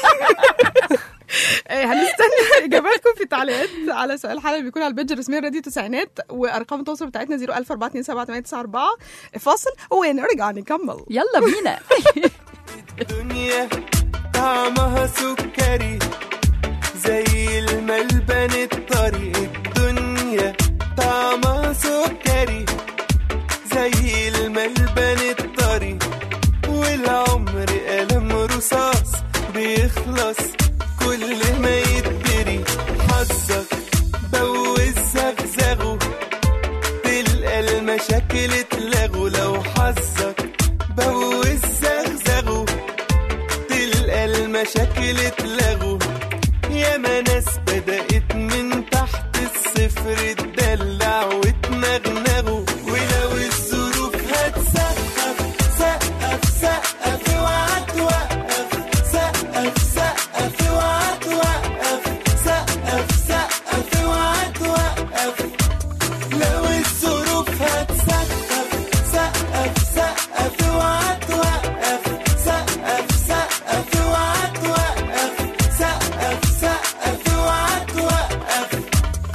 آه، هنستنى اجاباتكم في تعليقات على سؤال الحلقه اللي بيكون على البيج الرسميه راديو تسعينات وارقام التواصل بتاعتنا 004277894 فاصل ونرجع نكمل يلا بينا الدنيا طعمها سكري زي الملبن الطري الدنيا طعمها سكري زي الملبن الطري والعمر قلم رصاص بيخلص كل ما يتدري حظك بوز زغزغه تلقى المشاكل اتلغوا لو حظك بوز زغزغه تلقى المشاكل اتلغوا ياما ناس بدأت من تحت الصفر تدلع وتنغنغوا ولو الظروف هتسقف سقف سقف اوعى توقف سقف سقف اوعى توقف سقف سقف اوعى توقف لو الظروف هتسقف سقف سقف اوعى توقف سقف سقف اوعى توقف سقف سقف اوعى توقف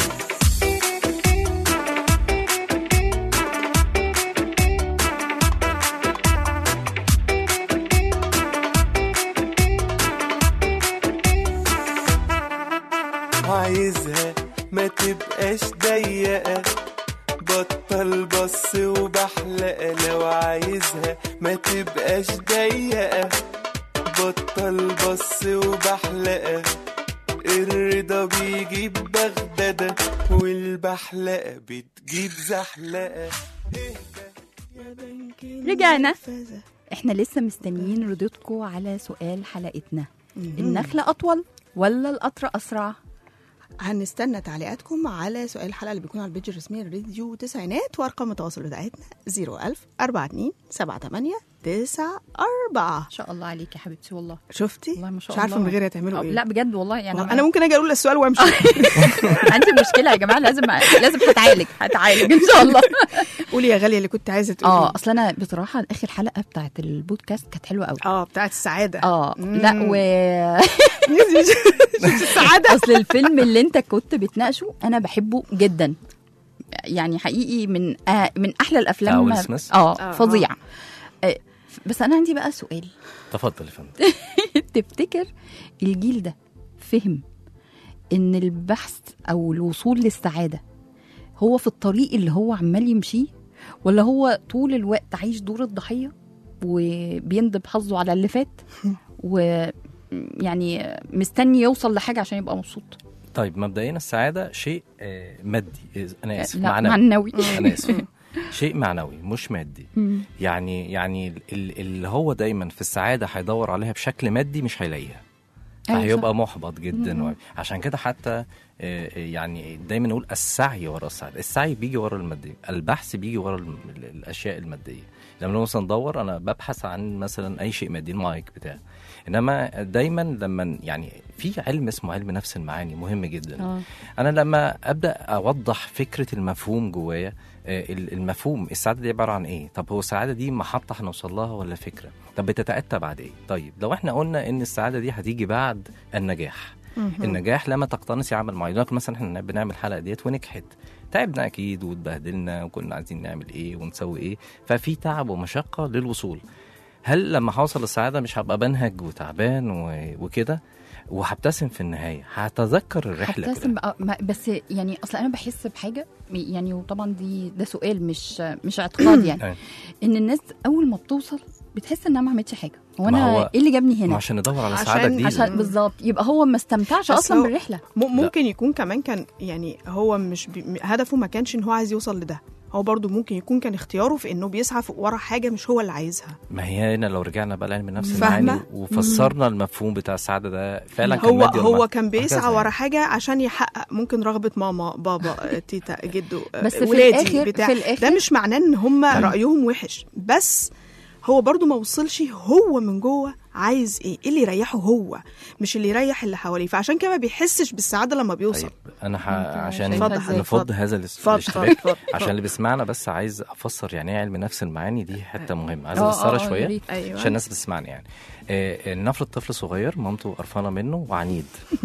عايزها ما تبقاش ضيقة بطل بص وبحلقة لو عايزها ما تبقاش ضيقة بطل بص وبحلقة الرضا بيجيب بغدادة والبحلقة بتجيب زحلقة رجعنا. احنا لسه مستنيين ردودكم على سؤال حلقتنا النخله اطول ولا القطر اسرع هنستنى تعليقاتكم على سؤال الحلقه اللي بيكون على البيج الرسميه لراديو تسعينات وارقام التواصل بتاعتنا 01000 42 78 94 ما شاء الله عليك يا حبيبتي والله شفتي والله ما شاء مش عارفه الله. من غيري هتعملوا أو- ايه لا بجد والله يعني انا ممكن اجي اقول السؤال وامشي عندي مشكله يا جماعه لازم لازم هتعالج هتعالج ان شاء الله قولي يا غاليه اللي كنت عايزه تقولي اه اصل انا بصراحه اخر حلقه بتاعت البودكاست كانت حلوه قوي اه بتاعت السعاده اه مم. لا و شفت السعاده اصل الفيلم اللي انت كنت بتناقشه انا بحبه جدا يعني حقيقي من آه من احلى بتاع الافلام ويل سميث؟ اه آه، فظيع آه، بس انا عندي بقى سؤال تفضل يا فندم تفتكر الجيل ده فهم ان البحث او الوصول للسعاده هو في الطريق اللي هو عمال يمشيه ولا هو طول الوقت عايش دور الضحيه وبيندب حظه على اللي فات ويعني مستني يوصل لحاجه عشان يبقى مبسوط طيب مبدئيا السعاده شيء آه، مادي إذ- انا اسف لا معنوي معنوي انا اسف شيء معنوي مش مادي مم. يعني يعني ال- اللي هو دايما في السعاده هيدور عليها بشكل مادي مش هيلاقيها أيوة فهيبقى صح. محبط جدا و- عشان كده حتى آه، يعني دايما نقول السعي ورا السعاده السعي بيجي ورا الماديه البحث بيجي ورا الم- ال- الاشياء الماديه لما مثلا ندور انا ببحث عن مثلا اي شيء مادي المايك بتاعي انما دايما لما يعني في علم اسمه علم نفس المعاني مهم جدا اه انا لما ابدا اوضح فكره المفهوم جوايا آه، ال- المفهوم السعاده دي عباره عن ايه طب هو السعاده دي محطه هنوصل لها ولا فكره طب بتتاتى بعد ايه طيب لو احنا قلنا ان السعاده دي هتيجي بعد النجاح النجاح لما تقتنصي عمل معين لك مثلا احنا بنعمل الحلقه ديت ونجحت تعبنا اكيد واتبهدلنا وكنا عايزين نعمل ايه ونسوي ايه ففي تعب ومشقه للوصول هل لما هوصل للسعاده مش هبقى بنهج وتعبان و- وكده وهبتسم في النهايه هتذكر الرحله هبتسم كلها بقى ما- بس يعني اصل انا بحس بحاجه يعني وطبعا دي ده سؤال مش مش اعتقاد يعني أيوة. ان الناس اول ما بتوصل بتحس انها ما عملتش حاجه هو ما انا هو- ايه اللي جابني ما هنا عشان ندور على عشان- سعاده جديده عشان بالظبط يبقى هو ما استمتعش بس اصلا هو- بالرحله م- ممكن يكون كمان كان يعني هو مش بي... م- هدفه ما كانش ان هو عايز يوصل لده هو برضو ممكن يكون كان اختياره في انه بيسعى في- ورا حاجه مش هو اللي عايزها ما هي هنا لو رجعنا بقى لعلم النفس فاهمة؟ المعاني وفسرنا المفهوم بتاع السعاده ده فعلا كان هو مادي ولا هو ما- كان بيسعى وهكذا ورا يعني. حاجه عشان يحقق ممكن رغبه ماما بابا تيتا جدو بس في ولادي الآخر- بتاع في الآخر- ده مش معناه ان هم رايهم وحش بس هو برضو ما وصلش هو من جوه عايز ايه ايه اللي يريحه هو مش اللي يريح اللي حواليه فعشان كده ما بيحسش بالسعاده لما بيوصل طيب انا ح... أنت عشان شايفها إزاي؟ نفض اتفضل. هذا الاس- اتفضل، الاشتباك اتفضل، اتفضل. عشان اللي بيسمعنا بس عايز افسر يعني ايه علم نفس المعاني دي حته مهمه عايز آه، افسرها آه، يا شويه ريت. ايوه عشان الناس بتسمعني يعني آه، نفرض طفل صغير مامته قرفانه منه وعنيد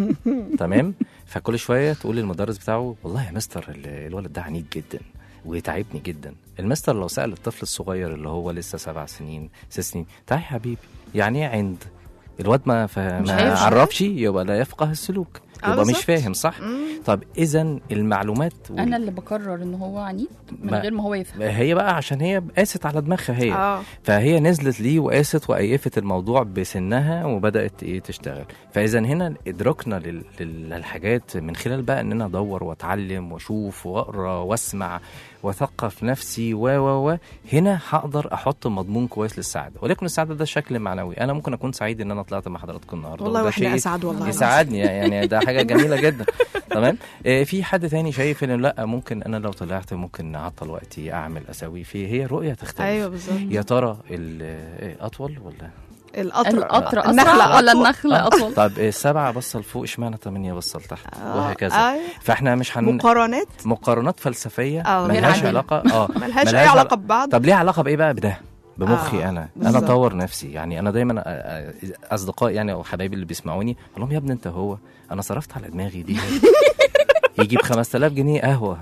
تمام فكل شويه تقول للمدرس بتاعه والله يا مستر ال- الولد ده عنيد جدا ويتعبني جدا المستر لو سال الطفل الصغير اللي هو لسه سبع سنين ست سنين تعالى يا حبيبي يعني ايه عند الواد ما ف... مش ما هيفهم. عرفش يبقى لا يفقه السلوك آه، يبقى مش بالظبط. فاهم صح طب اذا المعلومات وال- انا اللي بقرر ان هو عنيد من ما- غير ما هو يفهم هي بقى عشان هي قاست على دماغها هي اه فهي نزلت ليه وقاست وقيفت الموضوع بسنها وبدات ايه تشتغل فاذا هنا ادراكنا لل- لل- للحاجات من خلال بقى ان انا ادور واتعلم واشوف واقرا واسمع واثقف نفسي و و و هنا هقدر احط مضمون كويس للسعاده ولكن السعاده ده شكل معنوي انا ممكن اكون سعيد ان انا طلعت مع حضراتكم النهارده والله وده واحنا شيء اسعد والله يساعدني يعني ده حاجه جميله جدا تمام آه، في حد تاني شايف ان لا ممكن انا لو طلعت ممكن اعطل وقتي اعمل اسوي فيه هي رؤيه تختلف ايوه بالظبط يا ترى ال- إيه، اطول ولا القطر القطر اسرع النخلة ولا أطول. النخله اطول طب السبعه بص لفوق اشمعنى ثمانيه بص لتحت آه، وهكذا أيوة. فاحنا مش هن مقارنات مقارنات فلسفيه آه، غير ملهاش عادلة. علاقه اه ملهاش اي علاقه ببعض طب ليه علاقه بايه بقى بده بمخي آه، انا انا بالظبط. اطور نفسي يعني انا دايما أ- أ- اصدقائي يعني او حبايبي اللي بيسمعوني اقول لهم يا ابني انت هو انا صرفت على دماغي دي يجي ب 5000 جنيه قهوه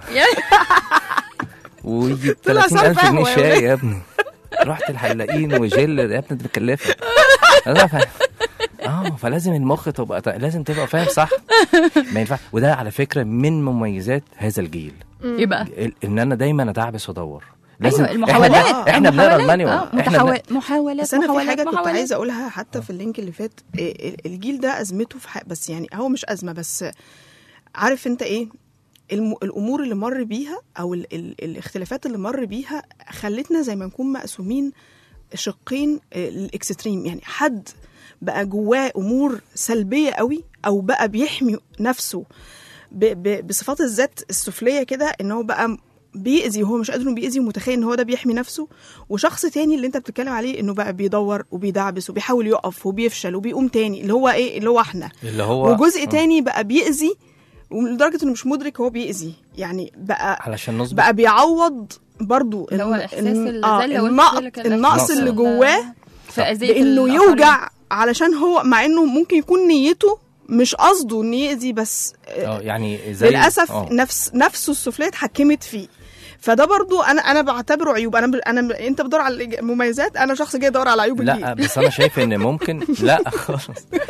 ويجي ب طلع 30000 صرف جنيه قهوة يا شاي يا ابني رحت الحلاقين وجل يا ابني انت مكلفه أنا فاهم. اه فلازم المخ تبقى لازم تبقى فاهم صح ما ينفع وده على فكره من مميزات هذا الجيل ايه بقى ال- ان انا دايما ادعبس وادور ايوه إحنا- المحاولات احنا بنقرا المحاولات. المانيوال آه، احنا بن- متحاول- محاولات بس انا في محاولات حاجه كنت محاولات. عايزه اقولها حتى في اللينك اللي فات إيه، ال- الجيل ده ازمته في حق بس يعني هو مش ازمه بس عارف انت ايه الم... الامور اللي مر بيها او ال... ال... الاختلافات اللي مر بيها خلتنا زي ما نكون مقسومين شقين آه، الاكستريم يعني حد بقى جواه امور سلبيه قوي او بقى بيحمي نفسه ب... ب... بصفات الذات السفليه كده ان هو بقى بيأذي وهو مش قادر انه بيأذي ومتخيل ان هو ده بيحمي نفسه وشخص تاني اللي انت بتتكلم عليه انه بقى بيدور وبيدعبس وبيحاول يقف وبيفشل وبيقوم تاني اللي هو ايه اللي هو احنا اللي هو وجزء آه. تاني بقى بيأذي ولدرجه انه مش مدرك هو بيأذي يعني بقى علشان نظبط بقى بيعوض برضو اللي هو الم- احساس الم- الذله آه والخجل النقص, كده. النقص اللي ال- جواه في اذيه بانه الآخرين. يوجع علشان هو مع انه ممكن يكون نيته مش قصده ان يأذي بس آه، اه يعني زي للاسف آه. نفس نفسه السفليه اتحكمت فيه فده برضو انا انا بعتبره عيوب انا انا انت بتدور على المميزات انا شخص جاي ادور على عيوب لا الجيل بس انا شايف ان ممكن لا خالص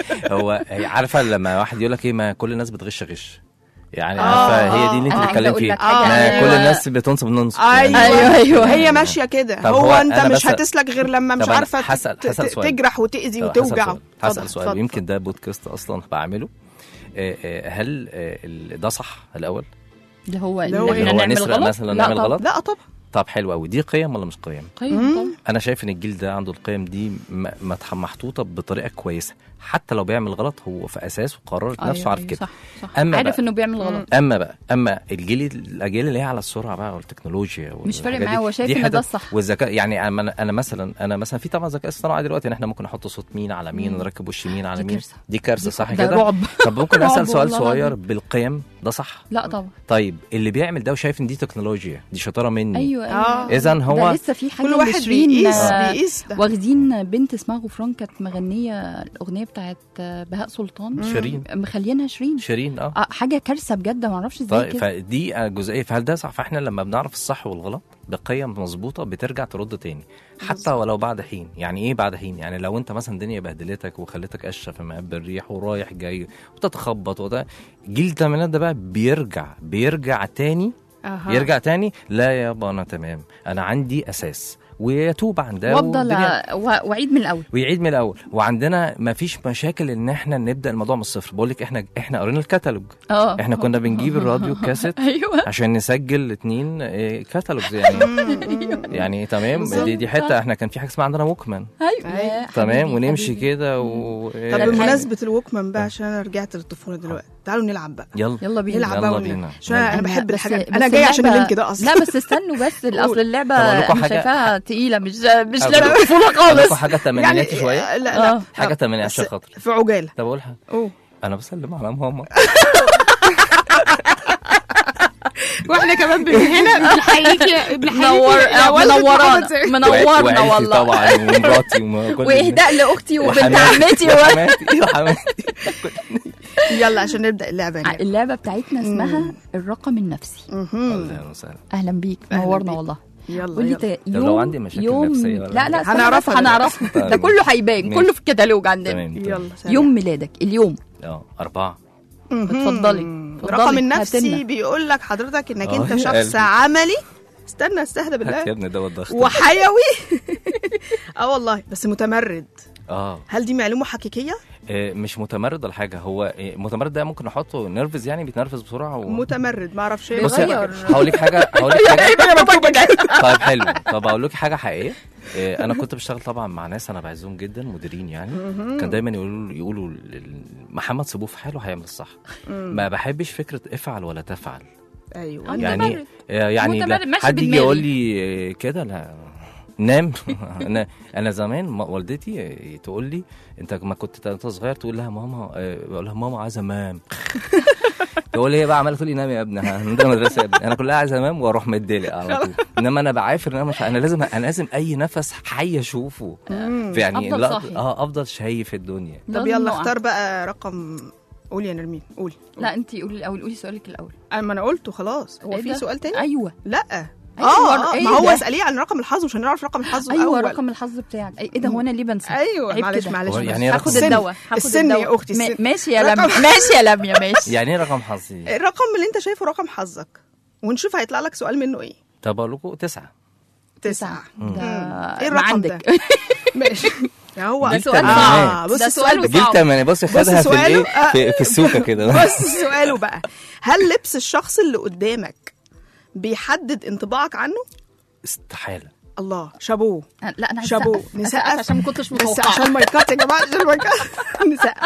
هو هي عارفه لما واحد يقول لك ايه ما كل الناس بتغش غش يعني آه، عارفه هي دي اللي انت أنا عايزة بتتكلم أقول فيها لك حاجة. ما أيوة. كل الناس بتنصب ننصب ايوه يعني أيوة، أيوة. هي ماشيه كده طب هو, هو انت أنا مش بس- هتسلك غير لما مش طب أنا عارفه هسأل- ت- هسأل ت- سؤال. تجرح وتاذي طب وتوجع هسأل سؤال, هسأل اتفضل، سؤال اتفضل. يمكن ده بودكاست اصلا بعمله آه، آه، هل آه، ال- ده صح الاول اللي هو اللي هو إن إيه؟ احنا هو نعمل نسرق غلط مثلا لا نعمل طبعاً. غلط لا طبعا طب حلو قوي دي قيم ولا مش قيم قيم طبعاً. انا شايف ان الجيل ده عنده القيم دي م- ما تح- محطوطه بطريقه كويسه حتى لو بيعمل غلط هو في اساسه قرر نفسه أيوة، عارف أيوة، كده صح صح أما عارف بقى- انه بيعمل غلط اما بقى اما الجيل الاجيال اللي هي على السرعه بقى والتكنولوجيا مش فارق والحاجات معاه، دي، هو شايف دي إن ده حتت- الصح. والذكاء يعني انا انا مثلا انا مثلا في طبعا ذكاء اصطناعي دلوقتي ان احنا ممكن نحط صوت مين على مين مم. نركب وش مين على دي مين كارثة. دي كارثه دي- صح ده كده رعب طب ممكن رعب اسال سؤال والله صغير العظيم. بالقيم ده صح لا طبعا طيب اللي بيعمل ده وشايف ان دي تكنولوجيا دي شطاره مني ايوه آه. ايوه اذا هو ده لسه في حاجه كل واحد لشيرين، بيقيس آه، بيقيس ده واخدين بنت اسمها غفران كانت مغنيه الاغنيه بتاعت آه، بهاء سلطان شيرين مخلينها شيرين شيرين اه آه حاجه كارثه بجد ما اعرفش ازاي طيب كده فدي جزئيه فهل ده صح فاحنا لما بنعرف الصح والغلط بقيم مظبوطه بترجع ترد تاني حتى ولو بعد حين يعني ايه بعد حين يعني لو انت مثلا الدنيا بهدلتك وخلتك قشه في مقب الريح ورايح جاي وتتخبط وده جيل الثمانينات ده بقى بيرجع بيرجع تاني أها. يرجع تاني لا يابا انا تمام انا عندي اساس ويتوب عن ده وافضل والدنيا- أ- و- واعيد من الاول ويعيد من الاول وعندنا ما فيش مشاكل ان احنا نبدا الموضوع من الصفر بقول لك احنا احنا قرينا الكتالوج اه احنا كنا بنجيب الراديو كاسيت ايوه عشان نسجل اتنين إيه، كاتالوجز يعني يعني تمام دي, دي حته احنا كان في حاجه اسمها عندنا ووكمان ايوه أيوة. يا تمام حبيبي، ونمشي حبيبي. كده و طب الحاجة. بمناسبه الوكمان بقى عشان انا رجعت للطفوله دلوقتي تعالوا نلعب بقى يلا يلا بينا نلعب يلا بقى ون- بينا. عشان انا أنا بحب بس- الحاجات بس انا جايه عشان اللعبة- اللينك ده اصلا لا بس استنوا بس اصل اللعبه طب أقول لكم انا حاجة- شايفاها تقيله مش مش أقول لعبه لكم- طفوله أقول خالص لكم حاجه تمانيناتي شويه لا لا آه. حاجه تمانينات بس عشان خاطر في عجاله طب اقولها أوه. انا بسلم على ماما واحنا كمان من هنا بنحييكي منور منورانا منورنا وعيلتي والله طبعا ومراتي وكل واهداء لاختي وبنت وحماتي عمتي و... وحماتي وحماتي يلا عشان نبدا اللعبه يا نجم. اللعبه بتاعتنا اسمها الرقم النفسي مهم. اهلا وسهلا اهلا بيك أهلا نورنا بيك. والله يلا قولي يلا ت- لو يوم عندي مشاكل يوم نفسية ولا لا لا حاجة. استنى بس هنعرفها هنعرفها دلوقتي. ده كله هيبان ماشي. كله في الكتالوج عندنا تمام تمام. يلا سلام. يوم ميلادك اليوم اه اربعه مهم. اتفضلي. الرقم اتفضلي. النفسي هاتلنا. بيقول لك حضرتك انك آه، انت يا شخص قلبي. عملي استنى استهدى هات يا بالله ابني ده الضغط وحيوي اه والله بس متمرد اه هل دي معلومه حقيقيه إيه، مش متمرد ولا حاجه هو إيه، متمرد ده ممكن نحطه نيرفز يعني بيتنرفز بسرعه و... متمرد ما اعرفش ايه بصي بيغير. هقول لك حاجه هقول لك حاجه طيب حلو طب اقول لك حاجه حقيقيه إيه، انا كنت بشتغل طبعا مع ناس انا بعزهم جدا مديرين يعني كان دايما يقولوا يقولوا لل- محمد سيبوه في حاله هيعمل الصح ما بحبش فكره افعل ولا تفعل ايوه يعني متمرد. آه، يعني متمرد، لا ماشي حد يجي بدماغي. يقول لي آه، كده لا نام انا انا زمان ما- والدتي آه، تقول لي انت ما كنت انت صغير تقول لها ماما آه، بقول لها ماما عايزه امام تقول لي ايه بقى عماله تقول لي نام يا ابني عندنا مدرسه يا ابني انا كلها عايزه انام واروح مديلي على طول انما انا بعافر ان انا مش انا لازم انا لازم اي نفس حي اشوفه يعني أفضل لا صاحي. اه افضل شايف الدنيا طب لازم يلا نقع. اختار بقى رقم قولي يا نرمين قولي لا انت قولي الاول قولي سؤالك الاول أنا- ما انا قلته خلاص هو إيه في ده؟ سؤال تاني ايوه لا أيوة، اه, آه إيه ما هو ده؟ اساليه عن رقم الحظ مش هنعرف رقم الحظ ايوه الأول. رقم الحظ بتاعك أي- ايه ده هو انا ليه بنسى ايوه عيب معلش كده. معلش هو معلش. يعني رقم هاخد السن. الدواء هاخد السن يا الدواء. أختي، ما- السن. ماشي يا رقم- لميا ماشي يا لميا ماشي يعني ايه رقم حظي الرقم اللي انت شايفه رقم حظك ونشوف هيطلع لك سؤال منه ايه طب اقول لكم تسعه تسعة ده ايه ما الرقم عندك ده ماشي يا هو ده جيل سؤال تمانينات. صعب بص ده السؤال سؤال جيل صعب تمانية بص خدها في سؤاله. الايه آه. في, في السوكه كده بص سؤاله بقى هل لبس الشخص اللي قدامك بيحدد انطباعك عنه استحاله الله شابوه لا انا عايزة شابوه أسقف. نسقف أسقف عشان ما كنتش بس متوقعه عشان مايكات يا جماعه عشان مايكات نسقف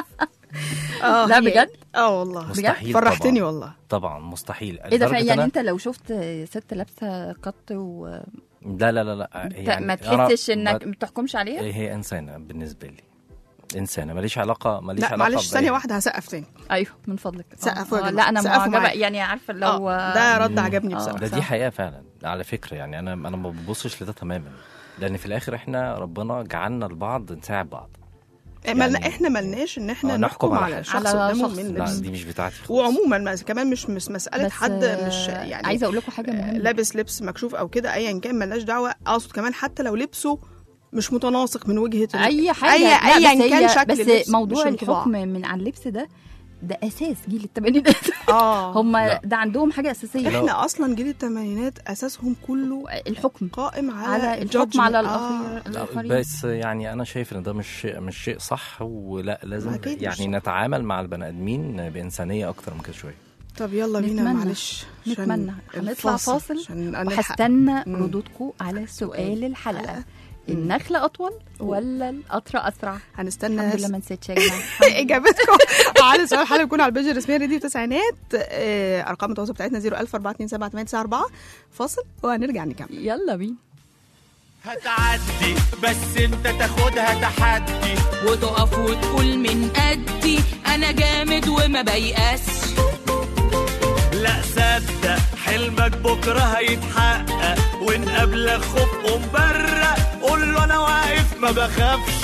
اه لا هي- بجد؟ اه والله مستحيل فرحتني طبعاً. والله طبعا مستحيل ايه ده لدرجة يعني أنا- انت لو شفت ست لابسه قط و لا لا لا لا ما أنا- تحسش انك ما- ما تحكمش عليها هي انسانه بالنسبه لي انسانه ماليش علاقه ماليش لا علاقه معلش بأي- ثانيه واحده هسقف تاني ايوه من فضلك سقفوا يا آه، جماعة، لا انا سقفوا معجبه معايا. يعني عارفه لو اه ده رد عجبني آه. بصراحه ده صح. دي حقيقه فعلا على فكره يعني انا انا ما ببصش لده تماما لان في الاخر احنا ربنا جعلنا لبعض نساعد بعض ملنا يعني- احنا ملناش ان احنا آه، نحكم نحكم على على شخص على قدامه شخص. من لا لبس دي مش بتاعتي خالص. وعموما ما- كمان مش مش مساله بس حد آه، مش يعني عايزه اقول لكم حاجه مهمه لابس لبس مكشوف او كده ايا كان ملناش دعوه اقصد كمان حتى لو لبسه مش متناسق من وجهه ال- اي حاجه اي لا، ايا بس كان هي- شكل بس اللبس موضوع مش انطباع. الحكم من على اللبس ده ده اساس جيل الثمانينات اه هم لا. ده عندهم حاجه اساسيه احنا اصلا جيل الثمانينات اساسهم كله الحكم قائم على, على الحكم الjudgment. على آه. الآخر الاخرين بس يعني انا شايف ان ده مش شيء مش شيء صح ولا لازم أكيد مش يعني صح. نتعامل مع البني ادمين بانسانيه اكتر من كده شويه طب يلا بينا نتمنى. معلش عشان نتمنى هنطلع الفاصل، فاصل عشان نلحق. وهستنى مم. ردودكم على سؤال الحلقه الحلقة. النخله اطول ولا القطر اسرع هنستنى الحمد لله ما نسيتش يا جماعه اجابتكم على سؤال الحلقه يكون على البيج الرسميه راديو تسعينات آه، ارقام التواصل بتاعتنا 01427 فاصل وهنرجع نكمل يلا بينا هتعدي بس انت تاخدها تحدي وتقف وتقول من قدي انا جامد وما بيأسش لا صدق حلمك بكره هيتحقق وان قبلك خوف ومبرق قول له انا واقف ما بخافش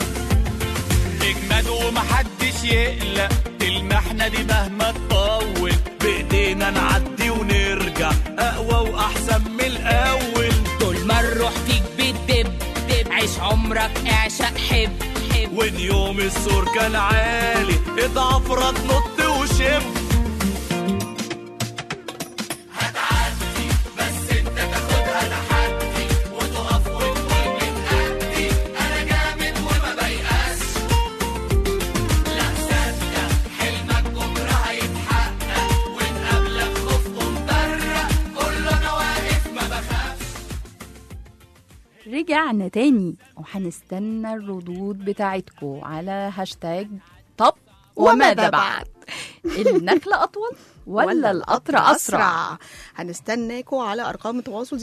اجمد ومحدش يقلق المحنه دي مهما تطول بايدينا نعدي ونرجع اقوى واحسن من الاول طول ما الروح فيك بتدب دب عيش عمرك اعشق حب حب وان يوم السور كان عالي اضعف رد نط وشب هتعدي بس انت تاخدها تحدي وتقف وتقول من قدي انا جامد وما بيأس لا صدق حلمك بكره هيتحقق وان قبلك خوف ومبرق قول له انا واقف ما بخافش رجعنا تاني وهنستنى الردود بتاعتكم على هاشتاج طب وماذا بعد النخلة أطول ولا القطر أسرع هنستناكم على ارقام التواصل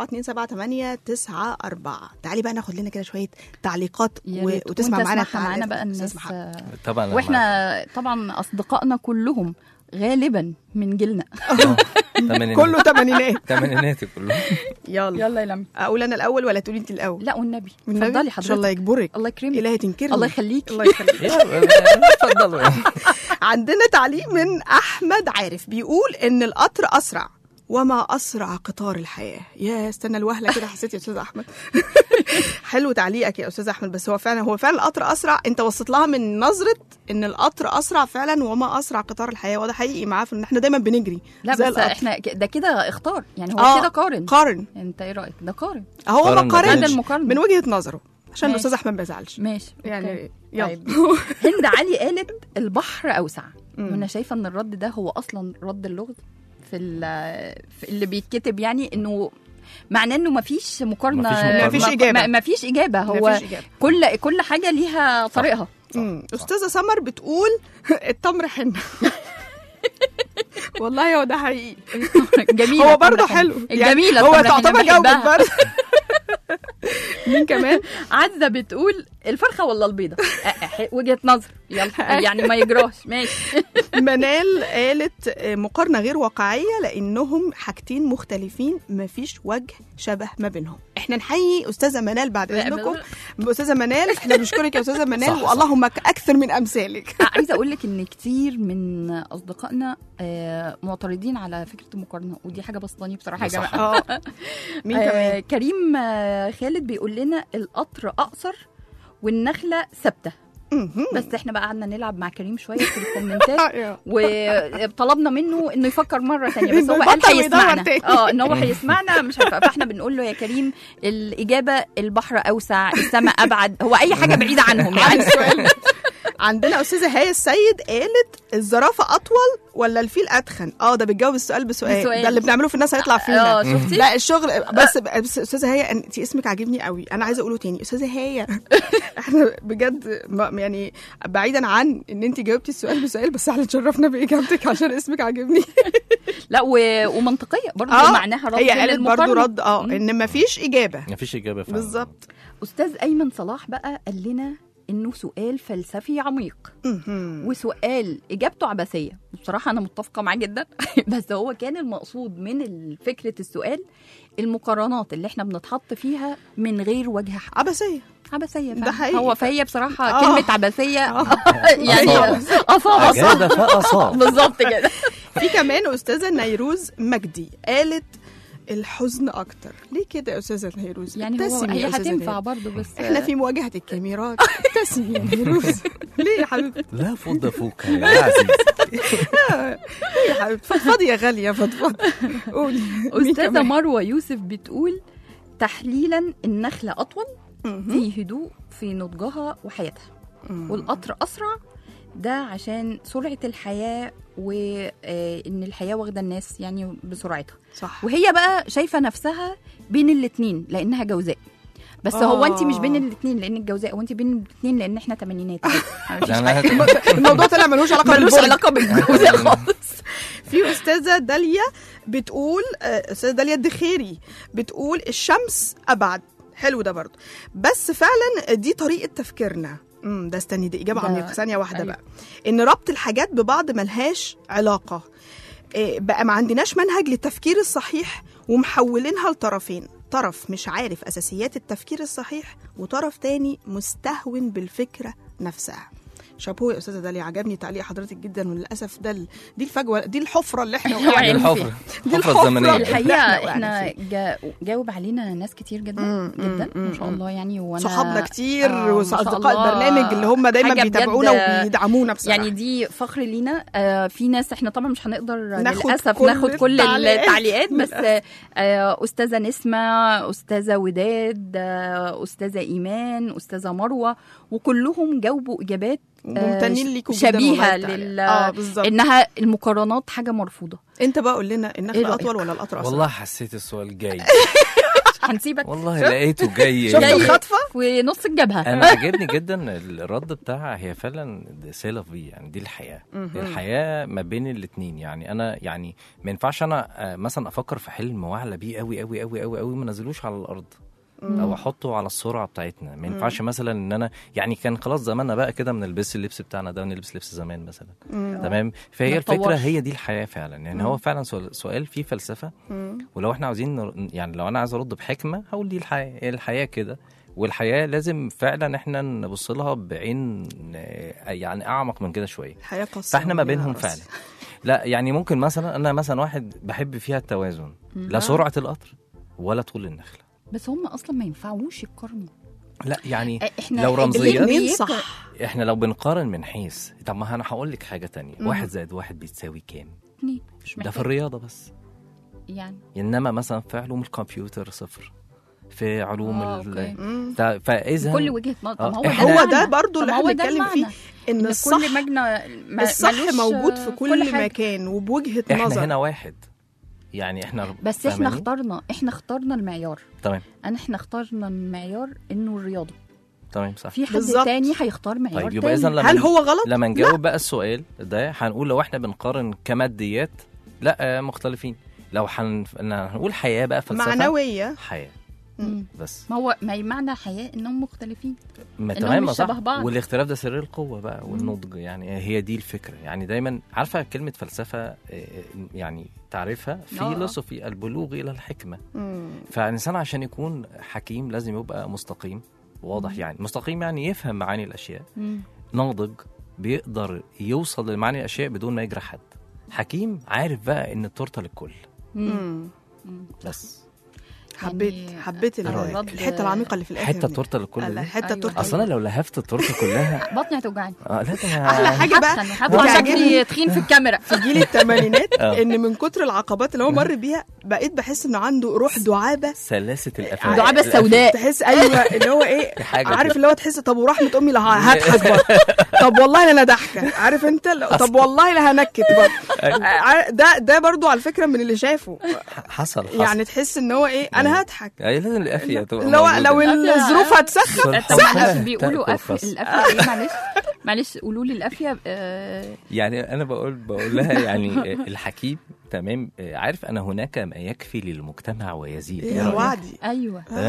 014278894 تعالي بقى ناخد لنا كده شويه تعليقات يا و... ريت وتسمع وانت معانا اسمع معانا حلقات بقى أستاذ الناس محمد. طبعا أنا واحنا طبعا أصدقائنا كلهم غالبا من جيلنا معاك. كله تمانينات تمانيناتي كلهم يلا يلا يا لمي اقول انا الاول ولا تقولي انت الاول لا والنبي والنبي؟ اتفضلي ان شاء الله حضرتك يجبرك الله يكرمك الهي تنكرني الله يخليك الله يخليك اتفضلوا عندنا تعليق من احمد عارف بيقول ان القطر اسرع وما اسرع قطار الحياه يا استنى الوهله كده حسيت يا استاذ احمد حلو تعليقك يا استاذ احمد بس هو فعلا هو فعلا القطر اسرع انت وصلت لها من نظره ان القطر اسرع فعلا وما اسرع قطار الحياه وده حقيقي معاه في ان احنا دايما بنجري لا زي بس القطر. احنا ك- ده كده اختار يعني هو آه، كده قارن قارن انت ايه رايك ده قارن هو ما قارن قارنش ده المقارنة. من وجهه نظره عشان ماشي. الاستاذ احمد ما يزعلش ماشي يعني أوكي. يلا طيب. هند علي قالت البحر اوسع مم. وانا شايفه ان الرد ده هو اصلا رد اللغز في, ال- في اللي بيتكتب يعني انه معناه انه مفيش مقارنه مفيش مقارنة. مفيش ما- إجابة. ما- مفيش اجابه هو مفيش إجابة. كل كل حاجه ليها طريقها مم. استاذه سمر بتقول التمر حنه والله هو ده حقيقي جميله هو برضه التمر حلو الجميله هو التمر حنة، تعتبر جاوبت بحبها. برضه مين كمان عزه بتقول الفرخه ولا البيضه أه، أه، وجهه نظر يلا يعني ما يجراش ماشي منال قالت آه، مقارنه غير واقعيه لانهم حاجتين مختلفين مفيش وجه شبه ما بينهم احنا نحيي استاذه منال بعد اذنكم استاذه منال احنا بنشكرك يا استاذه منال صح، صح. واللهم اكثر من امثالك عايزه اقول لك ان كتير من اصدقائنا آه، معترضين على فكره المقارنه ودي حاجه بسطاني بصراحه يا ده صح. جماعه اه مين آه، كمان كريم آه، خالد بيقول لنا القطر اقصر والنخله ثابته مهم. بس احنا بقى قعدنا نلعب مع كريم شويه في الكومنتات آه، وطلبنا منه انه يفكر مره تانية بس هو إنه قال يبطل ويدور هيسمعنا تاني. اه ان هو هيسمعنا مش عارفه فاحنا بنقول له يا كريم الاجابه البحر اوسع السماء ابعد هو اي حاجه بعيده عنهم عن يعني السؤال ده. عندنا استاذه هاي السيد قالت الزرافه اطول ولا الفيل اتخن اه ده بتجاوب السؤال بسؤال, بسؤال. ده اللي بنعمله في الناس هيطلع فينا اه شفتي لا الشغل بس بس استاذه هي انت اسمك عاجبني قوي انا عايزه اقوله تاني استاذه هي احنا بجد ما- يعني بعيدا عن ان انت جاوبتي السؤال بسؤال بس احنا اتشرفنا باجابتك عشان اسمك عاجبني لا و... ومنطقيه برضه اه معناها رد هي قالت برضو للمقارنة. رد اه مم. ان مفيش اجابه مفيش اجابه فعلا بالظبط استاذ ايمن صلاح بقى قال لنا انه سؤال فلسفي عميق مهم. وسؤال اجابته عبثيه بصراحه انا متفقه معاه جدا بس هو كان المقصود من ال- فكره السؤال المقارنات اللي احنا بنتحط فيها من غير وجه حق عبثيه عبثيه ده فعلا. حقيقي. هو فهي بصراحه آه. كلمه عبثيه يعني أصابت. اصابه أجاد فأصاب بالظبط كده في كمان استاذه نيروز مجدي قالت الحزن اكتر ليه كده يا استاذه نيروز يعني هو ابتسمي يا هي أستاذة هتنفع نيروز. برضه بس احنا في مواجهه الكاميرات ابتسمي يا نيروز ليه يا حبيبتي لا فض فوق يا عزيز ليه يا حبيبتي فضفضي يا غاليه فضفضي قولي مين استاذه كمان؟ مروه يوسف بتقول تحليلا النخله اطول مهم. في هدوء في نضجها وحياتها والقطر اسرع ده عشان سرعه الحياه وان الحياه واخده الناس يعني بسرعتها صح وهي بقى شايفه نفسها بين الاتنين لانها جوزاء بس آه. هو انت مش بين الاتنين لانك جوزاء وانت بين الاتنين لان احنا تمانينات عادي. لا، أنا- الموضوع طلع ملوش علاقه ملوش بالبرج. علاقه بالجوزاء خالص في استاذه داليا بتقول آه، استاذه داليا الدخيري بتقول الشمس ابعد حلو ده برضه بس فعلا دي طريقه تفكيرنا امم ده استني دي اجابه ده- عميقه ثانيه واحده أيوة. بقى ان ربط الحاجات ببعض ملهاش علاقه إيه، بقى ما عندناش منهج للتفكير الصحيح ومحولينها لطرفين طرف مش عارف اساسيات التفكير الصحيح وطرف تاني مستهون بالفكره نفسها شابوه يا استاذه داليا عجبني تعليق حضرتك جدا وللاسف ده ال- دي الفجوه دي الحفره اللي احنا وقعنا وقعنا فيها. الحفرة دي الحفرة الحفرة الزمنية اللي الحقيقه إحنا احنا وقعنا جا جاوب علينا ناس كتير جدا مم، جدا مم، ما شاء مم، الله يعني وانا صحابنا كتير آه، ما شاء واصدقاء الله. البرنامج اللي هم دايما حاجة بيتابعونا بجد، وبيدعمونا بصراحه يعني دي فخر لينا آه في ناس احنا طبعا مش هنقدر ناخد للاسف كل ناخد كل التعليقات. التعليقات بس آه استاذه نسمه استاذه وداد آه استاذه ايمان استاذه مروه وكلهم جاوبوا اجابات ممتنين ليكم جدا والله شبيهه التعليق. لل اه بالظبط انها المقارنات حاجه مرفوضه انت بقى قول لنا إيه النخله رأيك؟ اطول ولا القطر اصلا والله حسيت السؤال جاي هنسيبك والله لقيته جاي شفت جاي. الخطفه في نص الجبهه انا عجبني جدا الرد بتاعها هي فعلا سيل اوف يعني دي الحياه الحياه ما بين الاثنين يعني انا يعني ما ينفعش انا آه، مثلا افكر في حلم واعلى بيه قوي قوي قوي قوي قوي ما نزلوش على الارض او احطه على السرعه بتاعتنا ما ينفعش مثلا ان انا يعني كان خلاص زماننا بقى كده من البس اللبس بتاعنا ده نلبس لبس زمان مثلا تمام فهي ما الفكره تطورش. هي دي الحياه فعلا يعني هو فعلا سؤال, سؤال فيه فلسفه ولو احنا عاوزين نر- يعني لو انا عايز ارد بحكمه هقول دي الحياه هي الحياه كده والحياه لازم فعلا احنا نبص لها بعين آه، يعني اعمق من كده شويه الحياه قصه فاحنا ما بينهم يا فعلا راسي. لا يعني ممكن مثلا انا مثلا واحد بحب فيها التوازن لا سرعه القطر ولا طول النخله بس هم اصلا ما ينفعوش يقارنوا لا يعني احنا لو رمزيات الاتنين بيك- صح احنا لو بنقارن من حيث طب ما انا هقول لك حاجه تانية واحد زائد واحد بيتساوي كام اتنين مش ده في محتاج الرياضه بس يعني انما مثلا في علوم الكمبيوتر صفر في علوم آه، ال... أوكي. تا- فاذا كل وجهه نظر آه، طب هو إحنا- ده هو المعنى. ده برضو اللي طب احنا هو ده بنتكلم فيه المعنى. ان ان الصح كل مجنى ما- الصح ملوش موجود في كل, حاجة. مكان وبوجهه احنا نظر هنا واحد يعني احنا بس احنا فاهماني؟ اخترنا احنا اخترنا المعيار تمام انا احنا اخترنا المعيار انه الرياضه تمام صح في حد بالظبط. تاني هيختار معيار طيب يبقى تاني اذا لما هل هو غلط لما نجاوب بقى السؤال ده هنقول لو احنا بنقارن كماديات لا آه، مختلفين لو هن... هنقول حياه بقى فلسفه معنويه حياه مم. بس ما هو ما معنى حياه انهم مختلفين ما إنهم تمام مش صح شبه بعض. والاختلاف ده سر القوه بقى والنضج يعني هي دي الفكره يعني دايما عارفه كلمه فلسفه آه، آه، يعني تعرفها آه. فيلوسوفي البلوغ الى الحكمه مم. فالانسان عشان يكون حكيم لازم يبقى مستقيم واضح يعني مستقيم يعني يفهم معاني الاشياء مم. ناضج بيقدر يوصل لمعاني الاشياء بدون ما يجرح حد حكيم عارف بقى ان التورته للكل مم. مم. بس حبيت يعني حبيت ال- الرد- الحته العميقه اللي في الاخر حته دي. التورته للكل لا، دي الحته أيوة. التورته اصلا لو لهفت التورته كلها بطني هتوجعني اه لازم احلى حاجه بقى هتخن هطلع بتعجبني شكلي تخين في الكاميرا في جيل الثمانينات آه. ان من كتر العقبات اللي هو مر بيها بقيت بحس انه عنده روح دعابه سلاسه الافعال دعابة السوداء. تحس ايوه اللي هو ايه حاجة عارف كده. اللي هو تحس طب ورحمه امي لا هضحك برضه طب والله انا ضحكه عارف انت لا- طب والله لا هنكت برضه ع- ده ده برضه على فكره من اللي شافه حصل حصل يعني تحس ان هو ايه انا هضحك يعني لازم القافيه تبقى لو موجودة. لو الظروف هتسخن طب سبحان معلش الله. بيقولوا تأكل قفل خس. القفله ايه معلش معلش قولوا لي القافيه آه، يعني انا بقول بقول لها يعني الحكيم تمام عارف ان هناك ما يكفي للمجتمع ويزيد إيه يا رأيك؟ وعدي ايوه تمام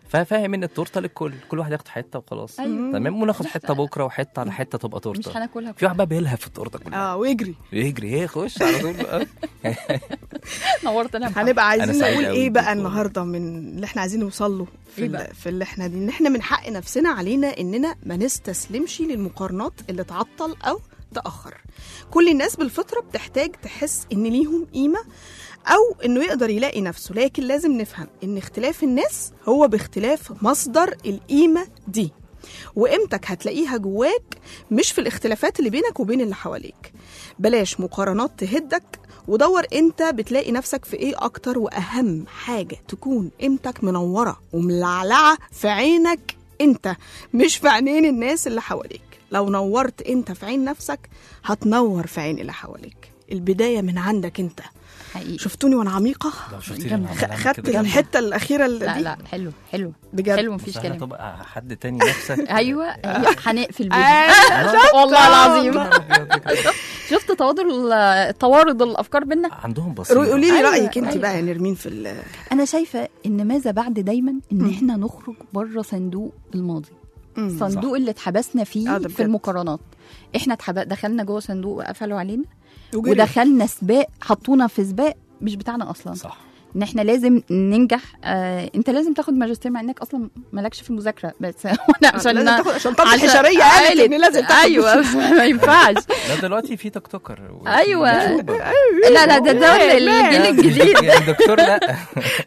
ففاهم ان التورته للكل كل واحد ياخد حته وخلاص أيوة. تمام وناخد حته بكره وحته على حته تبقى مش تورته هناكلها في واحد بقى بيلهف في التورته كلها اه ويجري يجري ايه خش على طول بقى نورتنا يا محمد. هنبقى عايزين أنا سعيد نقول أوي ايه بقى بيك والله. النهارده من اللي احنا عايزين نوصل له في إيه ال- بقى؟ في اللي احنا دي ان احنا من حق نفسنا علينا اننا ما نستسلمش للمقارنات اللي تعطل او تاخر كل الناس بالفطره بتحتاج تحس ان ليهم قيمه او انه يقدر يلاقي نفسه لكن لازم نفهم ان اختلاف الناس هو باختلاف مصدر القيمه دي وقيمتك هتلاقيها جواك مش في الاختلافات اللي بينك وبين اللي حواليك بلاش مقارنات تهدك ودور انت بتلاقي نفسك في ايه اكتر واهم حاجه تكون قيمتك منوره وملعلعه في عينك انت مش في عينين الناس اللي حواليك لو نورت انت في عين نفسك هتنور في عين اللي حواليك البدايه من عندك انت حقيقي شفتوني وانا عميقه لو شفتي جامدة. لما خ- بعمل خدت كده، الحته الاخيره اللي لا دي لا حلو حلو بجد. حلو مفيش بس كلام هتبقى حد تاني نفسك ايوه هي- هنقفل بيه أيوة، والله العظيم العظيم شفت توارد ال- توارد الافكار بينا عندهم بصيره قولي لي أيوة، رايك انت أيوة. بقى يا نرمين في ال- انا شايفه ان ماذا بعد دايما ان مم. احنا نخرج بره صندوق الماضي مم. الصندوق اللي اتحبسنا فيه آه، ده في بجد. المقارنات احنا اتحب... دخلنا جوه صندوق وقفلوا علينا وجري. ودخلنا سباق حطونا في سباق مش بتاعنا اصلا صح ان احنا لازم ننجح آه انت لازم تاخد ماجستير مع انك اصلا مالكش في المذاكره بس وانا عشان لازم تاخد عشان طب عشان- الحشريه قالت قالت- ان لازم تاخد ايوه ما ينفعش لا دلوقتي في تيك توكر و- أيوة. يوتيوبر. لا لا ده ده الجيل الجديد يعني دكتور لا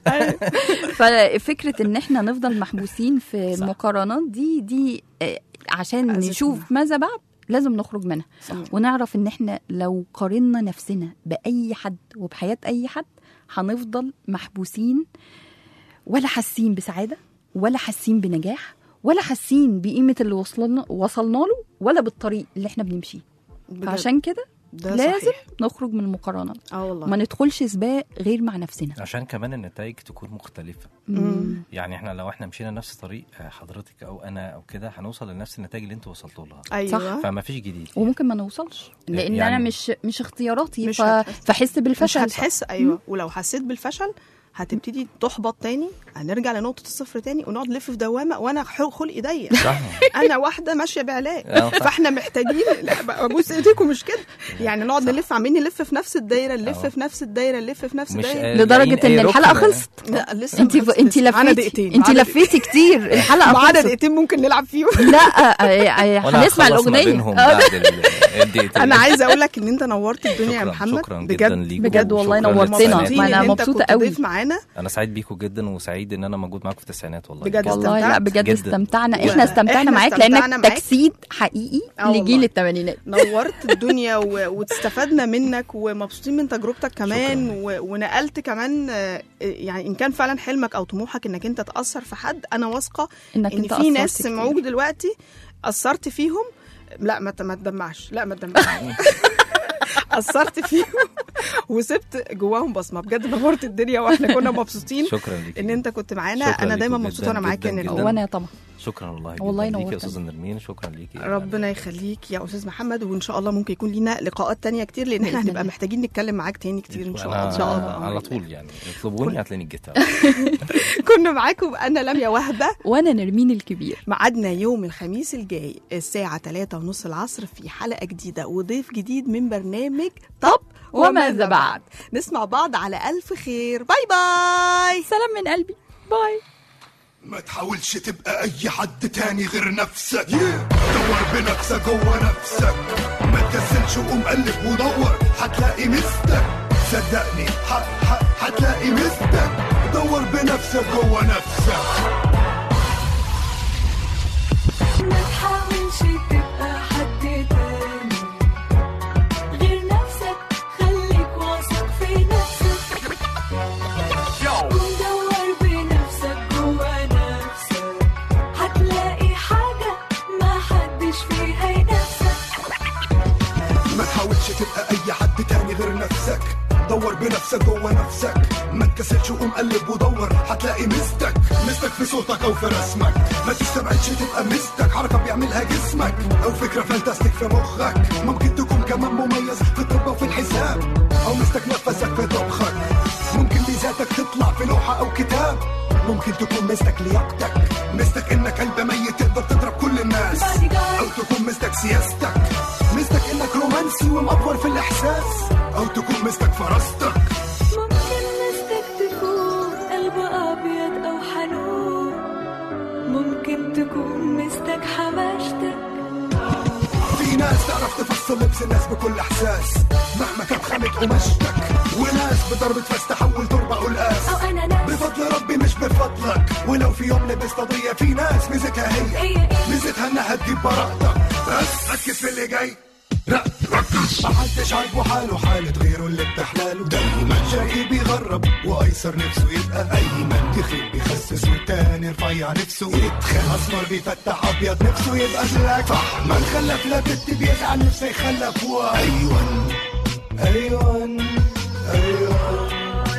ففكره ان احنا نفضل محبوسين في صح. المقارنات دي دي آه، عشان أذتنا. نشوف ماذا بعد لازم نخرج منها صح. ونعرف ان احنا لو قارنا نفسنا باي حد وبحياه اي حد هنفضل محبوسين ولا حاسين بسعاده ولا حاسين بنجاح ولا حاسين بقيمه اللي وصلنا وصلنا له ولا بالطريق اللي احنا بنمشيه بجد. فعشان كده ده لازم صحيح. نخرج من المقارنات اه والله ما ندخلش سباق غير مع نفسنا عشان كمان النتائج تكون مختلفه مم. يعني احنا لو احنا مشينا نفس طريق آه، حضرتك او انا او كده هنوصل لنفس النتائج اللي انتوا وصلتوا لها ايوه فما فيش جديد وممكن ما نوصلش لان يعني- انا مش مش اختياراتي مش ف... هتحس. فحس مش بالفشل هتحس ايوه ولو حسيت بالفشل هتبتدي تحبط تاني هنرجع لنقطه الصفر تاني ونقعد نلف في دوامه وانا ح- خلقي ضيق صح انا واحده ماشيه بعلاج آه، صح. فاحنا محتاجين لا ابوس ايديكم مش كده يعني نقعد نلف عمالين نلف في نفس الدايره نلف آه. في نفس الدايره نلف في نفس مش الدايره آه، لدرجه لاقيين ان أي الحلقه ركن. خلصت لا لسه انت ما خلصتش. انت معانا لفيتي دقيقتين انت معانا لفيتي كتير الحلقه معانا خلصت دقيقتين ممكن نلعب فيهم لا آه، آه، وأنا هنسمع هخلص ما الاغنيه بينهم آه، بعد ال- الدقيقتين انا عايزه اقول لك ان انت نورت الدنيا يا شكراً- محمد شكرا جدا بجد ليكم بجد والله وشكراً نورتنا. للتسعينات. ما أنا إن أنت مبسوطة كنت قوي. ضيف معانا انا سعيد بيكم جدا وسعيد ان انا موجود معاكم في التسعينات والله بجد والله لا استمتعت بجد جداً. استمتعنا و- احنا استمتعنا إحنا معاك استمتعنا لانك معاك. تجسيد حقيقي آه والله. لجيل الثمانينات نورت الدنيا و... واستفدنا منك ومبسوطين من تجربتك كمان شكراً. و... ونقلت كمان آه، يعني ان كان فعلا حلمك او طموحك انك انت تاثر في حد انا واثقه انك ان انت في أثرت ناس كتير. سمعوك دلوقتي اثرت فيهم لا ما ت- ما تدمعش لا ما تدمعش اثرت فيهم وسبت جواهم بصمه بجد نورت الدنيا واحنا كنا مبسوطين شكرا ليك ان انت كنت معانا شكراً انا دايما ليكم مبسوطه جداً وانا معاك يا جداً نرمين جداً. وانا طبعا شكرا والله جدا والله ليك يا نورتنا. استاذ نرمين شكرا ليكي ربنا يخليك يا استاذ محمد وان شاء الله ممكن يكون لينا لقاءات تانية كتير لان احنا بإذن هنبقى الله. محتاجين نتكلم معاك تاني كتير ان شاء الله أنا ان شاء الله على طول يعني اطلبوني هتلاقيني جيت كنا معاكم انا لميا وهبه وانا نرمين الكبير ميعادنا يوم الخميس الجاي الساعة 3 ونص العصر في حلقة جديدة وضيف جديد من برنامج طب وماذا بعد نسمع بعض على ألف خير باي باي سلام من قلبي باي ما تحاولش تبقى اي حد تاني غير نفسك دور بنفسك جوه نفسك ما تكسلش وقوم قلب ودور هتلاقي مستك صدقني ح- ح- هتلاقي مستك دور بنفسك جوه نفسك ما تحاولش تبقى حد تاني غير نفسك خليك واثق في نفسك ودور بنفسك جوا نفسك هتلاقي حاجة ما حدش فيها ينافسك ما تحاولش تبقى اي حد تاني غير نفسك دور بنفسك جوه نفسك ما تكسلش وقوم قلب ودور هتلاقي مستك مستك في صوتك او في رسمك ما تستبعدش تبقى مستك حركه بيعملها جسمك او فكره فانتاستيك في مخك ممكن تكون كمان مميز في الطب وفي الحساب او مستك نفسك في طبخك ممكن ميزاتك تطلع في لوحه او كتاب ممكن تكون مستك لياقتك مستك انك قلب ميت تقدر تضرب كل الناس او تكون مستك سياستك مستك انك رومانسي ومأفور في الاحساس او تكون مستك فراستك ممكن مستك تكون قلب أبيض أو حنون ممكن تكون مستك حماشتك في ناس تعرف تفصل لبس الناس بكل احساس مهما كانت خامة قماشتك وناس بضربة فاس تحول تربة قلقاس أو أنا ناس بفضل ربي مش بفضلك ولو في يوم لبست قضية في ناس ميزتها هي هي إيه؟ ميزتها انها تجيب براءتك بس ركز في اللي جاي لا ركز محدش عاجبه حاله حالة غيره اللي بتحلاله دايما جاي بيغرب وايسر نفسه يبقى ايمن تخيل بيخسس والتاني رفيع نفسه يتخن اسمر بيفتح ابيض نفسه يبقى بلاك صح من خلف لا بنت بيزعل نفسه يخلف ايوان ايوان ايوان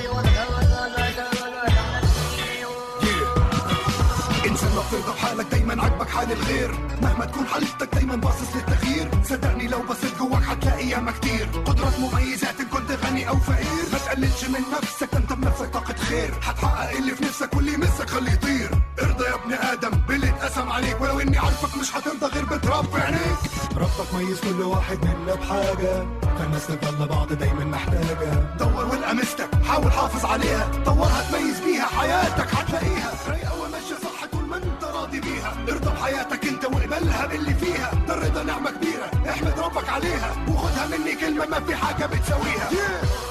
انسان ما بترضى بحالك دايما عاجبك حال الغير مهما تكون حالتك دايما باصص للتغيير صدقني لو بصيت جواك هتلاقي ياما كتير قدرات مميزات ان كنت غني او فقير ما تقللش من نفسك ده انت بنفسك طاقة خير هتحقق اللي في نفسك واللي يمسك خليه يطير ارضى يا ابن ادم باللي اتقسم عليك ولو اني عارفك مش هترضى غير بتراب في عينيك ربك ميز كل واحد منا بحاجة فالناس تضل بعض دايما محتاجة دور والقى مستك حاول حافظ عليها طورها تميز بيها حياتك هتلاقيها رايقة وماشية صح طول ما انت راضي بيها ارضى بحياتك انت واقبلها باللي فيها ده الرضا نعمة كبيرة احمد ربك عليها وخدها مني كلمة ما في حاجة بتساويها yeah.